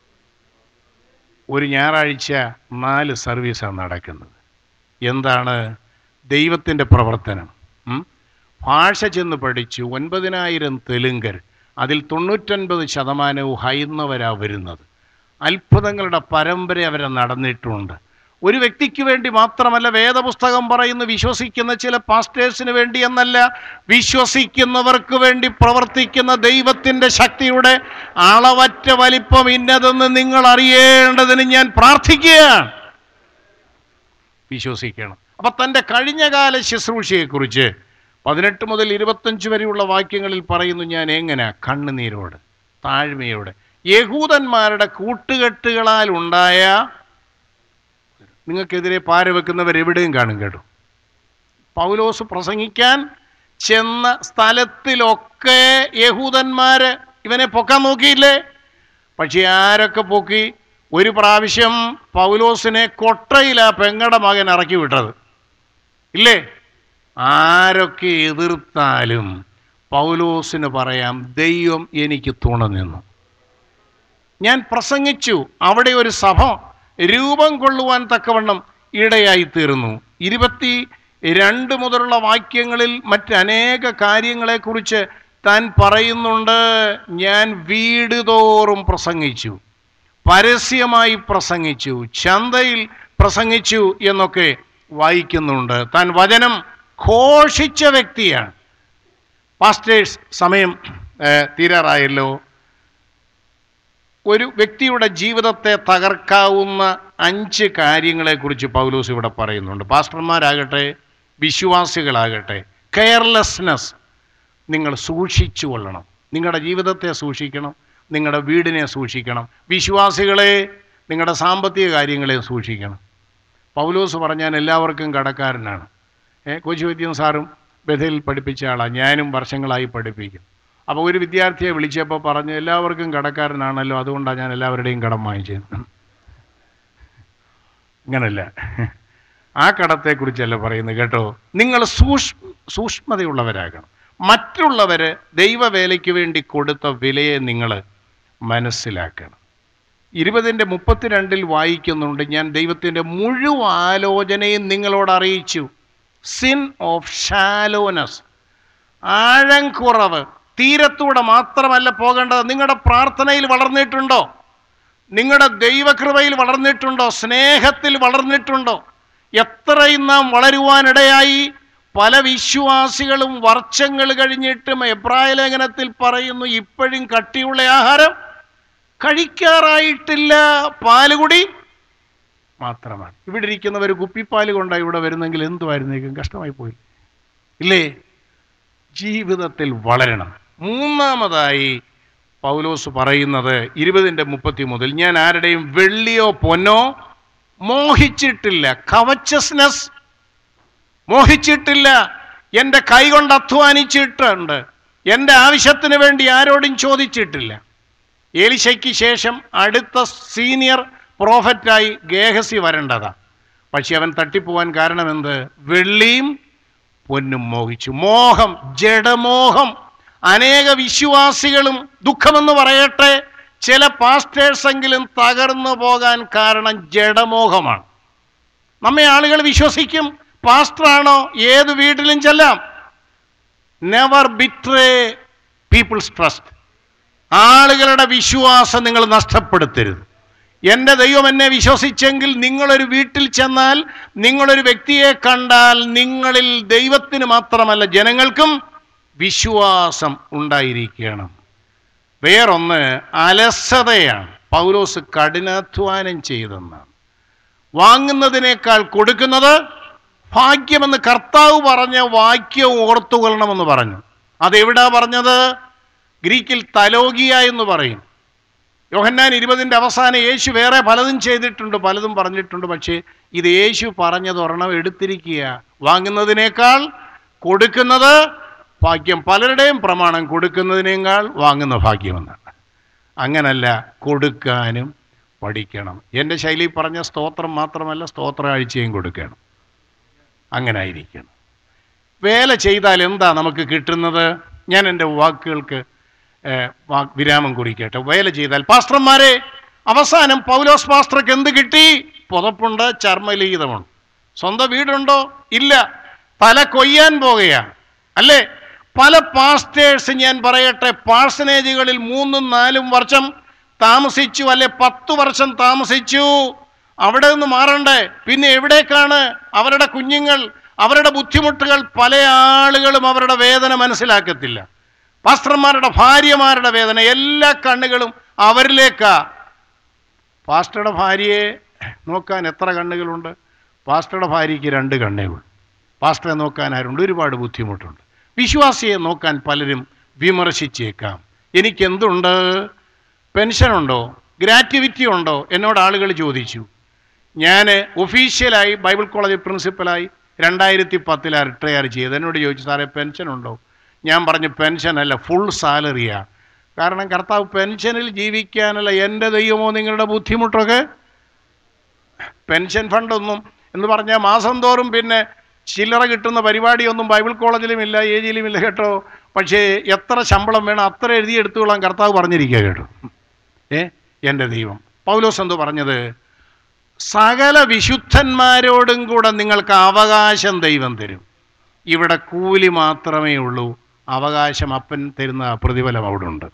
ഒരു ഞായറാഴ്ച നാല് സർവീസാണ് നടക്കുന്നത് എന്താണ് ദൈവത്തിൻ്റെ പ്രവർത്തനം ഉം? ഭാഷ ചെന്ന് പഠിച്ചു ഒൻപതിനായിരം തെലുങ്കർ അതിൽ തൊണ്ണൂറ്റൊൻപത് ശതമാനവും ഹൈന്ദവരാ വരുന്നത് അത്ഭുതങ്ങളുടെ പരമ്പര അവരെ നടന്നിട്ടുണ്ട് ഒരു വ്യക്തിക്ക് വേണ്ടി മാത്രമല്ല വേദപുസ്തകം പറയുന്നു വിശ്വസിക്കുന്ന ചില പാസ്റ്റേഴ്സിന് വേണ്ടി എന്നല്ല വിശ്വസിക്കുന്നവർക്ക് വേണ്ടി പ്രവർത്തിക്കുന്ന ദൈവത്തിൻ്റെ ശക്തിയുടെ അളവറ്റ വലിപ്പം ഇന്നതെന്ന് നിങ്ങൾ അറിയേണ്ടതിന് ഞാൻ പ്രാർത്ഥിക്കുകയാണ് വിശ്വസിക്കണം അപ്പൊ തൻ്റെ കഴിഞ്ഞകാല ശുശ്രൂഷയെക്കുറിച്ച് പതിനെട്ട് മുതൽ ഇരുപത്തഞ്ച് വരെയുള്ള വാക്യങ്ങളിൽ പറയുന്നു ഞാൻ എങ്ങനെ കണ്ണുനീരോട് താഴ്മയോടെ യഹൂദന്മാരുടെ കൂട്ടുകെട്ടുകളാൽ ഉണ്ടായ നിങ്ങൾക്കെതിരെ പാര വെക്കുന്നവർ എവിടെയും കാണും കേട്ടോ പൗലോസ് പ്രസംഗിക്കാൻ ചെന്ന സ്ഥലത്തിലൊക്കെ യഹൂദന്മാര് ഇവനെ പൊക്കാൻ നോക്കിയില്ലേ പക്ഷെ ആരൊക്കെ പൊക്കി ഒരു പ്രാവശ്യം പൗലോസിനെ കൊട്ടയിലാ പെങ്ങടെ മകൻ ഇറക്കി വിട്ടത് ഇല്ലേ ആരൊക്കെ എതിർത്താലും പൗലോസിന് പറയാം ദൈവം എനിക്ക് തുണ നിന്നു ഞാൻ പ്രസംഗിച്ചു അവിടെ ഒരു സഭ രൂപം കൊള്ളുവാൻ തക്കവണ്ണം ഇടയായി തീർന്നു ഇരുപത്തി രണ്ട് മുതലുള്ള വാക്യങ്ങളിൽ മറ്റനേക കാര്യങ്ങളെക്കുറിച്ച് താൻ പറയുന്നുണ്ട് ഞാൻ വീട് തോറും പ്രസംഗിച്ചു പരസ്യമായി പ്രസംഗിച്ചു ചന്തയിൽ പ്രസംഗിച്ചു എന്നൊക്കെ വായിക്കുന്നുണ്ട് താൻ വചനം ഘോഷിച്ച വ്യക്തിയാണ് പാസ്റ്റേഴ്സ് സമയം ഏഹ്, തീരാറായല്ലോ ഒരു വ്യക്തിയുടെ ജീവിതത്തെ തകർക്കാവുന്ന അഞ്ച് കാര്യങ്ങളെക്കുറിച്ച് പൗലോസ് ഇവിടെ പറയുന്നുണ്ട് പാസ്റ്റർമാരാകട്ടെ വിശ്വാസികളാകട്ടെ കെയർലെസ്നെസ് നിങ്ങൾ സൂക്ഷിച്ചു കൊള്ളണം നിങ്ങളുടെ ജീവിതത്തെ സൂക്ഷിക്കണം നിങ്ങളുടെ വീടിനെ സൂക്ഷിക്കണം വിശ്വാസികളെ നിങ്ങളുടെ സാമ്പത്തിക കാര്യങ്ങളെ സൂക്ഷിക്കണം പൗലോസ് പറഞ്ഞാൽ എല്ലാവർക്കും കടക്കാരനാണ് ഏ കൊച്ചുവൈദ്യൻ സാറും ബഥയിൽ പഠിപ്പിച്ച ആളാണ് ഞാനും വർഷങ്ങളായി പഠിപ്പിക്കും അപ്പോൾ ഒരു വിദ്യാർത്ഥിയെ വിളിച്ചപ്പോൾ പറഞ്ഞു എല്ലാവർക്കും കടക്കാരനാണല്ലോ അതുകൊണ്ടാണ് ഞാൻ എല്ലാവരുടെയും കടം വാങ്ങിച്ചത് ഇങ്ങനല്ല ആ കടത്തെക്കുറിച്ചല്ല പറയുന്നത് കേട്ടോ നിങ്ങൾ സൂക്ഷ്മ സൂക്ഷ്മതയുള്ളവരാകണം മറ്റുള്ളവർ ദൈവവേലയ്ക്ക് വേണ്ടി കൊടുത്ത വിലയെ നിങ്ങൾ മനസ്സിലാക്കണം ഇരുപതിൻ്റെ മുപ്പത്തിരണ്ടിൽ വായിക്കുന്നുണ്ട് ഞാൻ ദൈവത്തിൻ്റെ മുഴുവൻ ആലോചനയും നിങ്ങളോട് അറിയിച്ചു സിൻ ഓഫ് ഷാലോനസ് ആഴം കുറവ് തീരത്തൂടെ മാത്രമല്ല പോകേണ്ടത് നിങ്ങളുടെ പ്രാർത്ഥനയിൽ വളർന്നിട്ടുണ്ടോ നിങ്ങളുടെ ദൈവകൃപയിൽ വളർന്നിട്ടുണ്ടോ സ്നേഹത്തിൽ വളർന്നിട്ടുണ്ടോ എത്രയും നാം വളരുവാനിടയായി പല വിശ്വാസികളും വർഷങ്ങൾ കഴിഞ്ഞിട്ടും എബ്രായ ലേഖനത്തിൽ പറയുന്നു ഇപ്പോഴും കട്ടിയുള്ള ആഹാരം കഴിക്കാറായിട്ടില്ല പാലുകുടി മാത്രമാണ് ഇവിടെ ഇരിക്കുന്നവർ കുപ്പിപ്പാല് കൊണ്ടാണ് ഇവിടെ വരുന്നെങ്കിൽ എന്തുമായിരുന്നേക്കും കഷ്ടമായി പോയി ഇല്ലേ ജീവിതത്തിൽ വളരണം മൂന്നാമതായി പൗലോസ് പറയുന്നത് ഇരുപതിൻ്റെ മുപ്പത്തി മുതൽ ഞാൻ ആരുടെയും വെള്ളിയോ പൊന്നോ മോഹിച്ചിട്ടില്ല കവച്ചസ്നെസ് മോഹിച്ചിട്ടില്ല എൻ്റെ കൈകൊണ്ട് അധ്വാനിച്ചിട്ടുണ്ട് എൻ്റെ ആവശ്യത്തിന് വേണ്ടി ആരോടും ചോദിച്ചിട്ടില്ല ഏലിശയ്ക്ക് ശേഷം അടുത്ത സീനിയർ പ്രോഫറ്റായി ഗേഹസി വരേണ്ടതാണ് പക്ഷെ അവൻ തട്ടിപ്പോവാൻ കാരണം എന്ത് വെള്ളിയും പൊന്നും മോഹിച്ചു മോഹം ജഡമോഹം അനേക വിശ്വാസികളും ദുഃഖമെന്ന് പറയട്ടെ ചില പാസ്റ്റേഴ്സെങ്കിലും തകർന്നു പോകാൻ കാരണം ജഡമോഹമാണ് നമ്മെ ആളുകൾ വിശ്വസിക്കും പാസ്റ്ററാണോ ഏത് വീട്ടിലും ചെല്ലാം നെവർ ബിട്രേ പീപ്പിൾസ് ട്രസ്റ്റ് ആളുകളുടെ വിശ്വാസം നിങ്ങൾ നഷ്ടപ്പെടുത്തരുത് എൻ്റെ ദൈവം എന്നെ വിശ്വസിച്ചെങ്കിൽ നിങ്ങളൊരു വീട്ടിൽ ചെന്നാൽ നിങ്ങളൊരു വ്യക്തിയെ കണ്ടാൽ നിങ്ങളിൽ ദൈവത്തിന് മാത്രമല്ല ജനങ്ങൾക്കും വിശ്വാസം ഉണ്ടായിരിക്കണം വേറൊന്ന് അലസതയാണ് പൗലോസ് കഠിനാധ്വാനം ചെയ്തെന്നാണ് വാങ്ങുന്നതിനേക്കാൾ കൊടുക്കുന്നത് ഭാഗ്യമെന്ന് കർത്താവ് പറഞ്ഞ വാക്യം ഓർത്തുകൊള്ളണമെന്ന് പറഞ്ഞു അതെവിടാ പറഞ്ഞത് ഗ്രീക്കിൽ തലോകിയ എന്ന് പറയും യോഹന്നാൻ ഇരുപതിൻ്റെ അവസാനം യേശു വേറെ പലതും ചെയ്തിട്ടുണ്ട് പലതും പറഞ്ഞിട്ടുണ്ട് പക്ഷേ ഇത് യേശു പറഞ്ഞത് ഒരെണ്ണം എടുത്തിരിക്കുക വാങ്ങുന്നതിനേക്കാൾ കൊടുക്കുന്നത് ഭാഗ്യം പലരുടെയും പ്രമാണം കൊടുക്കുന്നതിനേക്കാൾ വാങ്ങുന്ന ഭാഗ്യമെന്നാണ് അങ്ങനല്ല കൊടുക്കാനും പഠിക്കണം എൻ്റെ ശൈലി പറഞ്ഞ സ്തോത്രം മാത്രമല്ല സ്തോത്ര ആഴ്ചയും കൊടുക്കണം അങ്ങനെ ആയിരിക്കണം വേല ചെയ്താൽ എന്താ നമുക്ക് കിട്ടുന്നത് ഞാൻ എൻ്റെ വാക്കുകൾക്ക് ഏഹ്, വാ- വിരാമം കുറിക്കട്ടെ വേല ചെയ്താൽ പാസ്റ്റർമാരെ അവസാനം പൗലോസ് പാസ്റ്റർക്ക് എന്ത് കിട്ടി പുതപ്പുണ്ട് ചർമ്മലീതമുണ്ട് സ്വന്തം വീടുണ്ടോ ഇല്ല തല കൊയ്യാൻ പോകുകയാണ് അല്ലേ പല പാസ്റ്റേഴ്സ് ഞാൻ പറയട്ടെ പാഴ്സനേജുകളിൽ മൂന്നും നാലും വർഷം താമസിച്ചു അല്ലെ പത്ത് വർഷം താമസിച്ചു അവിടെ നിന്ന് മാറണ്ടേ പിന്നെ എവിടേക്കാണ് അവരുടെ കുഞ്ഞുങ്ങൾ അവരുടെ ബുദ്ധിമുട്ടുകൾ പല ആളുകളും അവരുടെ വേദന മനസ്സിലാക്കത്തില്ല പാസ്റ്റർമാരുടെ ഭാര്യമാരുടെ വേദന എല്ലാ കണ്ണുകളും അവരിലേക്കാ പാസ്റ്ററുടെ ഭാര്യയെ നോക്കാൻ എത്ര കണ്ണുകളുണ്ട് പാസ്റ്ററുടെ ഭാര്യയ്ക്ക് രണ്ട് കണ്ണേ ഉള്ളൂ പാസ്റ്ററെ നോക്കാൻ ആരുണ്ട് ഒരുപാട് ബുദ്ധിമുട്ടുണ്ട് വിശ്വാസിയെ നോക്കാൻ പലരും വിമർശിച്ചേക്കാം എനിക്കെന്തുണ്ട് പെൻഷനുണ്ടോ ഗ്രാറ്റുവിറ്റി ഉണ്ടോ എന്നോട് ആളുകൾ ചോദിച്ചു ഞാൻ ഒഫീഷ്യലായി ബൈബിൾ കോളേജ് പ്രിൻസിപ്പലായി രണ്ടായിരത്തി പത്തിലാണ് റിട്ടയർ ചെയ്ത് എന്നോട് ചോദിച്ചു സാറേ പെൻഷൻ ഉണ്ടോ ഞാൻ പറഞ്ഞു പെൻഷൻ അല്ല ഫുൾ സാലറിയാണ് കാരണം കർത്താവ് പെൻഷനിൽ ജീവിക്കാനല്ല എൻ്റെ ദൈവമോ നിങ്ങളുടെ ബുദ്ധിമുട്ടൊക്കെ പെൻഷൻ ഫണ്ടൊന്നും എന്ന് പറഞ്ഞാൽ മാസം തോറും പിന്നെ ചില്ലറ കിട്ടുന്ന പരിപാടിയൊന്നും ബൈബിൾ കോളേജിലും ഇല്ല ഏജിയിലും ഇല്ല കേട്ടോ പക്ഷേ എത്ര ശമ്പളം വേണം അത്ര എഴുതി എടുത്തുകൊള്ളാൻ കർത്താവ് പറഞ്ഞിരിക്കുക കേട്ടോ ഏ എൻ്റെ ദൈവം പൗലോസ് എന്തോ പറഞ്ഞത് സകല വിശുദ്ധന്മാരോടും കൂടെ നിങ്ങൾക്ക് അവകാശം ദൈവം തരും ഇവിടെ കൂലി മാത്രമേ ഉള്ളൂ അവകാശം അപ്പൻ തരുന്ന പ്രതിഫലം അവിടെ ഉണ്ട്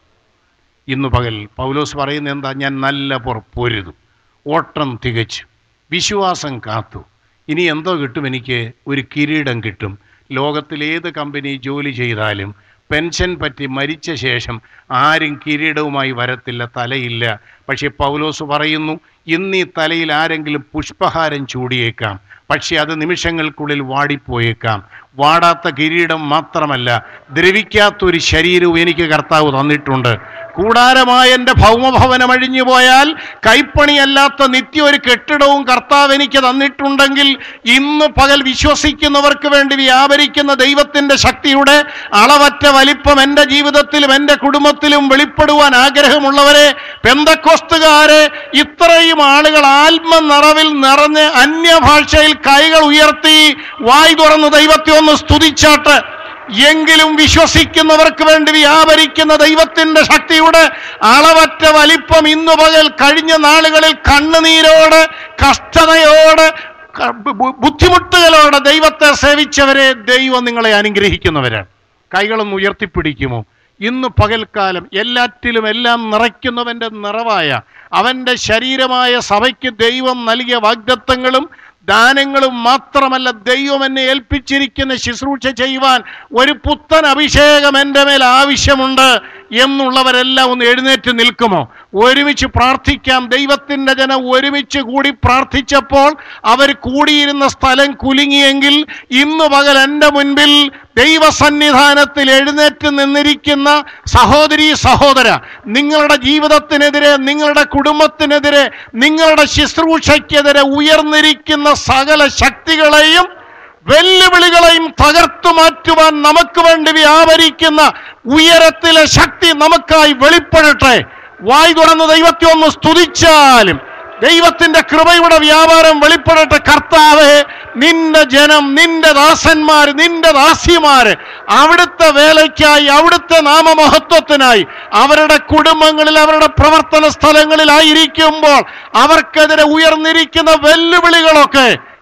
ഇന്ന് പകൽ പൗലോസ് പറയുന്നത് എന്താ ഞാൻ നല്ല പുറ പൊരുതു ഓട്ടം തികച്ചു വിശ്വാസം കാത്തു ഇനി എന്തോ കിട്ടും എനിക്ക് ഒരു കിരീടം കിട്ടും ലോകത്തിലേത് കമ്പനി ജോലി ചെയ്താലും പെൻഷൻ പറ്റി മരിച്ച ശേഷം ആരും കിരീടവുമായി വരത്തില്ല തലയില്ല പക്ഷേ പൗലോസ് പറയുന്നു ഇന്ന് ഈ തലയിൽ ആരെങ്കിലും പുഷ്പഹാരം ചൂടിയേക്കാം പക്ഷേ അത് നിമിഷങ്ങൾക്കുള്ളിൽ വാടിപ്പോയേക്കാം വാടാത്ത കിരീടം മാത്രമല്ല ദ്രവിക്കാത്തൊരു ശരീരവും എനിക്ക് കർത്താവ് തന്നിട്ടുണ്ട് കൂടാരമായ എൻ്റെ ഭൗമഭവനം അഴിഞ്ഞു പോയാൽ കൈപ്പണിയല്ലാത്ത നിത്യ ഒരു കെട്ടിടവും കർത്താവ് എനിക്ക് തന്നിട്ടുണ്ടെങ്കിൽ ഇന്ന് പകൽ വിശ്വസിക്കുന്നവർക്ക് വേണ്ടി വ്യാപരിക്കുന്ന ദൈവത്തിൻ്റെ ശക്തിയുടെ അളവറ്റ വലിപ്പം എൻ്റെ ജീവിതത്തിലും എൻ്റെ കുടുംബത്തിലും വെളിപ്പെടുവാൻ ആഗ്രഹമുള്ളവരെ പെന്തക്കോസ്തുകാരെ ഇത്രയും ആളുകൾ ആത്മനിറവിൽ നിറഞ്ഞ് അന്യഭാഷയിൽ കൈകൾ ഉയർത്തി വായി തുറന്ന് ദൈവത്തെ ഒന്ന് സ്തുതിച്ചാട്ട് എങ്കിലും വിശ്വസിക്കുന്നവർക്ക് വേണ്ടി വ്യാപരിക്കുന്ന ദൈവത്തിന്റെ ശക്തിയുടെ അളവറ്റ വലിപ്പം ഇന്നു പകൽ കഴിഞ്ഞ നാളുകളിൽ കണ്ണുനീരോട് കഷ്ടതയോട് ക- ബു- ബുദ്ധിമുട്ടുകളോടെ ദൈവത്തെ സേവിച്ചവരെ ദൈവം നിങ്ങളെ അനുഗ്രഹിക്കുന്നവരാണ് കൈകളൊന്ന് ഉയർത്തിപ്പിടിക്കുമോ ഇന്ന് പകൽക്കാലം എല്ലാറ്റിലും എല്ലാം നിറയ്ക്കുന്നവൻ്റെ നിറവായ അവൻ്റെ ശരീരമായ സഭയ്ക്ക് ദൈവം നൽകിയ വാഗ്ദത്തങ്ങളും ദാനങ്ങളും മാത്രമല്ല ദൈവം എന്നെ ഏൽപ്പിച്ചിരിക്കുന്ന ശുശ്രൂഷ ചെയ്യുവാൻ ഒരു പുത്തൻ അഭിഷേകം എൻ്റെ മേൽ ആവശ്യമുണ്ട് എന്നുള്ളവരെല്ലാം ഒന്ന് എഴുന്നേറ്റ് നിൽക്കുമോ ഒരുമിച്ച് പ്രാർത്ഥിക്കാം ദൈവത്തിൻ്റെ ജനം ഒരുമിച്ച് കൂടി പ്രാർത്ഥിച്ചപ്പോൾ അവർ കൂടിയിരുന്ന സ്ഥലം കുലുങ്ങിയെങ്കിൽ ഇന്ന് പകൽ എൻ്റെ മുൻപിൽ ദൈവസന്നിധാനത്തിൽ എഴുന്നേറ്റ് നിന്നിരിക്കുന്ന സഹോദരി സഹോദര നിങ്ങളുടെ ജീവിതത്തിനെതിരെ നിങ്ങളുടെ കുടുംബത്തിനെതിരെ നിങ്ങളുടെ ശുശ്രൂഷയ്ക്കെതിരെ ഉയർന്നിരിക്കുന്ന സകല ശക്തികളെയും വെല്ലുവിളികളെയും തകർത്തു മാറ്റുവാൻ നമുക്ക് വേണ്ടി വ്യാപരിക്കുന്ന ഉയരത്തിലെ ശക്തി നമുക്കായി വെളിപ്പെടട്ടെ വായി തുറന്ന് ദൈവത്തെ ഒന്ന് സ്തുതിച്ചാലും ദൈവത്തിന്റെ കൃപയുടെ വ്യാപാരം വെളിപ്പെടട്ടെ കർത്താവെ നിന്റെ ജനം നിന്റെ ദാസന്മാർ നിന്റെ ദാസിമാര് അവിടുത്തെ വേലയ്ക്കായി അവിടുത്തെ നാമമഹത്വത്തിനായി അവരുടെ കുടുംബങ്ങളിൽ അവരുടെ പ്രവർത്തന സ്ഥലങ്ങളിലായിരിക്കുമ്പോൾ അവർക്കെതിരെ ഉയർന്നിരിക്കുന്ന വെല്ലുവിളികളൊക്കെ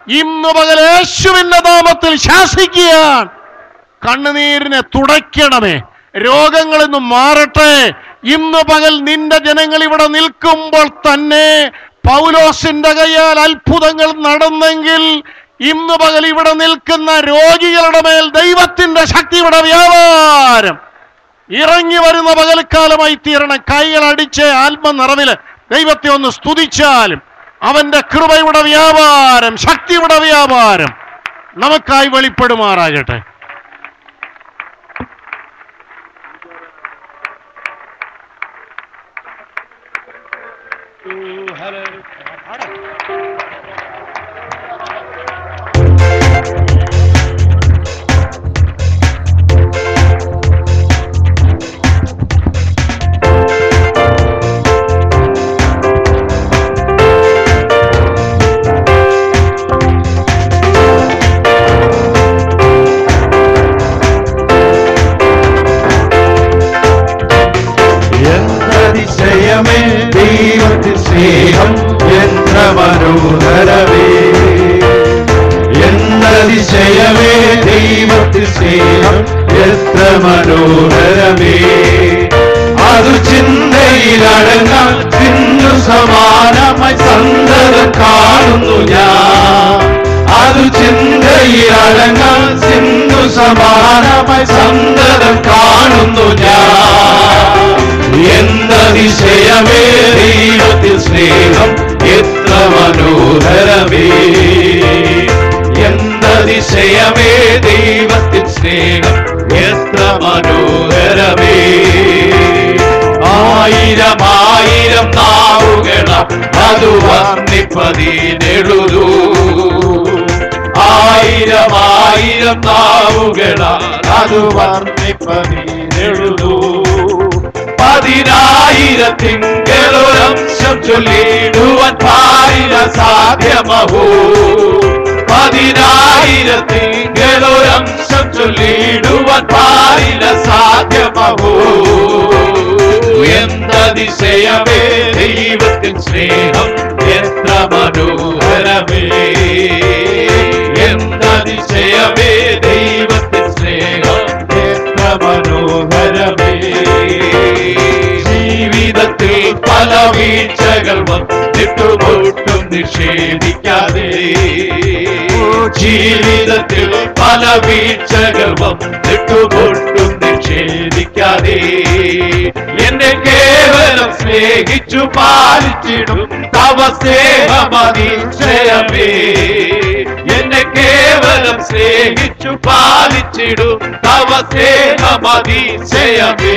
ഇന്ന് പകൽ യേശുവിന്റെ നാമത്തിൽ ശാസിക്കുകയാണ് കണ്ണുനീരിനെ തുടയ്ക്കണമേ രോഗങ്ങളിൽ നിന്ന് മാറട്ടെ ഇന്ന് പകൽ നിന്റെ ജനങ്ങൾ ഇവിടെ നിൽക്കുമ്പോൾ തന്നെ പൗലോസിന്റെ കയ്യാൽ അത്ഭുതങ്ങൾ നടന്നെങ്കിൽ ഇന്ന് പകൽ ഇവിടെ നിൽക്കുന്ന രോഗികളുടെ മേൽ ദൈവത്തിന്റെ ശക്തിയുടെ വ്യാപാരം ഇറങ്ങി വരുന്ന പകൽക്കാലമായി തീരണം കൈകൾ അടിച്ച് ആത്മനിറവില് ദൈവത്തെ ഒന്ന് സ്തുതിച്ചാലും അവന്റെ കൃപയുടെ വ്യാപാരം ശക്തിയുടെ വ്യാപാരം നമുക്കായി വെളിപ്പെടുമാറാകട്ടെ എന്തതിശയമേ ദൈവത്തിൻ സ്നേഹം എത്ര മനോഹരമേ എന്തതിശയമേ ദൈവത്തിൻ സ്നേഹം എത്ര മനോഹരമേ അതു ചിന്തയിലടങ്ങാൻ ചിന്നു സമാനമായി സന്തതം കാണുന്നു ഞാൻ അതു ചിന്തയിലടങ്ങാൻ സിന്ധു സമാനമായി സന്തതം കാണുന്നു ഞാൻ എന്തതിശയമേ ദൈവത്തിൽ സ്നേഹം എത്ര മനോഹരമേ എന്തതിശയമേ ദൈവത്തിൽ സ്നേഹം എത്ര മനോഹരമേ ആയിരം ആയിരം നാവുകള അത് വർണ്ണിപ്പതിനെഴുതൂ ആയിരം ആയിരം നാവുകള അത് വർണ്ണിപ്പതിനെഴുതൂ പതിനായിരത്തിങ്കളൊരംശം ചൊല്ലിടുവാൻ പാരില സാധ്യമഹോ പതിനായിരത്തിങ്കളൊരംശം ചൊല്ലിടുവാൻ പാരില സാധ്യമഹോ എന്തതിശയമേ ദൈവത്തിൻ സ്നേഹം എത്ര മനോഹരമേ എന്തതിശയമേ ദൈവത്തിൻ സ്നേഹം എത്ര മനോഹരമേ ജീവിതത്തിൽ പല വീഴ്ചകൾ വന്നിട്ടുമൊട്ടും നിഷേധിക്കാതെ ജീവിതത്തിൽ പല വീഴ്ചകൾ വന്നിട്ടുമൊട്ടും നിഷേധിക്കാതെ എന്നെ കേവലം സ്നേഹിച്ചു പാലിച്ചിടും തവ സ്നേഹമതിശയമേ എന്നെ കേവലം സ്നേഹിച്ചു പാലിച്ചിടും തവ സ്നേഹമതിശയമേ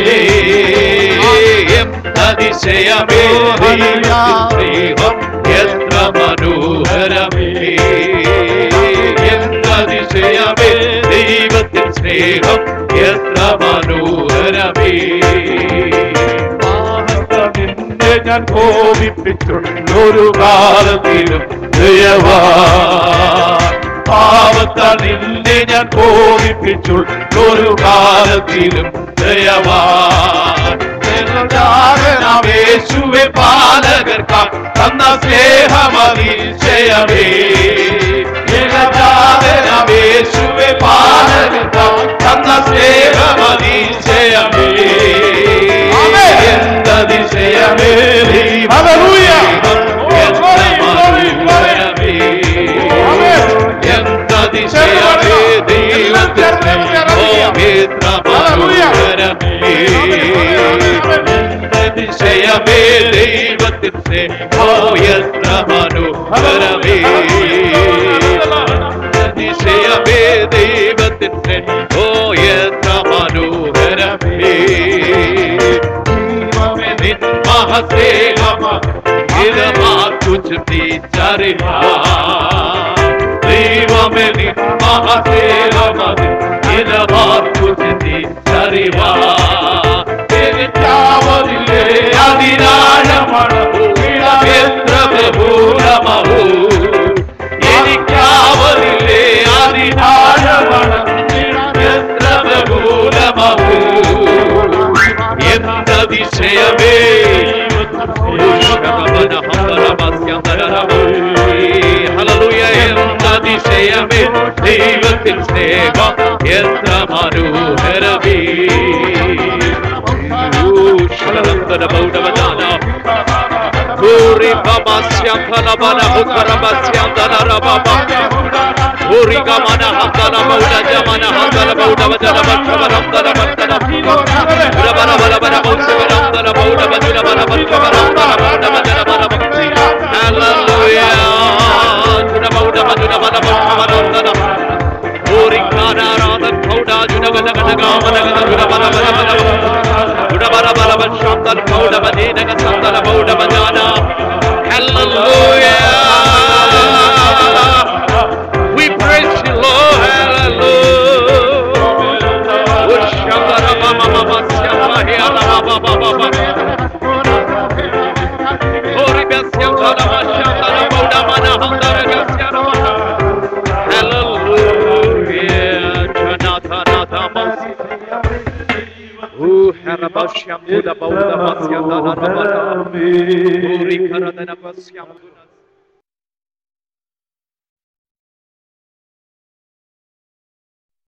അതിശയമേ സ്നേഹം എത്ര മനോഹരമേ എന്തതിശയമേ ദൈവത്തിൻ സ്നേഹം എത്ര മനോഹരമേ നിന്നെ ഞാൻ കോപിപ്പിച്ചുള്ളൊരു കാലത്തിലും ദയവാ പാവത്താൽ നിന്നെ ഞാൻ കോപിപ്പിച്ചുള്ളൊരു കാലത്തിലും ദയവാ യേശുവെ പാലകർക്കാ തന്ന സ്നേഹമതിശയമേ യേശുവെ പാലകർക്കാ തന്ന സ്നേഹമതിശയമേ എന്തതിശയമേ എന്തതിശയമേ ദൈവത്തിൻ്റെ അതിശയമേ ദൈവത്തിൻ്റെ എത്ര മനോഹരമേ അതിശയമേ ദൈവത്തിൻ്റെ ഓ എത്ര മനോഹരമേ ദൈവമേ നിൻ മഹസ്നേഹമ ഇത് മാറ്റുച്ചു തിരിച്ചറിയാ ദൈവമേ നിൻ മഹസ്നേഹമത് ഇത് മാറ്റുച്ചു തിരിച്ചറിവാ എനിക്കാവതില്ലേ അതിനാഴമാണ് എത്ര ബഹുലമഹോ എനിക്കാവതില്ലേ അതിനാഴമാണ് എത്ര ബഹുലമഹോ എന്തതിശയമേ ഹല്ലേലൂയ അതിശയമേ ദൈവത്തിൽ സ്നേഹം എത്ര മനോഹരമേ ഊഷലന്തര ബൗഡവദാന Uri mama siantana bana hukara basiantana rababa. Uri gamana hamdana bauda jamana hamdana bauda vajana bachava ramdana bachana. Ura bana bana bana bauda ramdana bauda vajana bana bachava ramdana bauda vajana bana bachana. Hallelujah. Juna bauda vajana bana bachava ramdana. Uri kana radha bauda juna gana gana gana gana juna bana bana bana. Juna bana bana bana shamdana bauda vajana gana shamdana bauda vajana. Hallelujah. We praise you, Lord. Hallelujah. Oh, shabara mama mama shamba hiya la baba baba baba. Oh, ribasya baba baba shamba la bauda mana hamdara gasya la baba. Hallelujah. Janata nata masi. Oh, harabashyam buddha bauda masya la la la la. Uri karadana basyam buddha.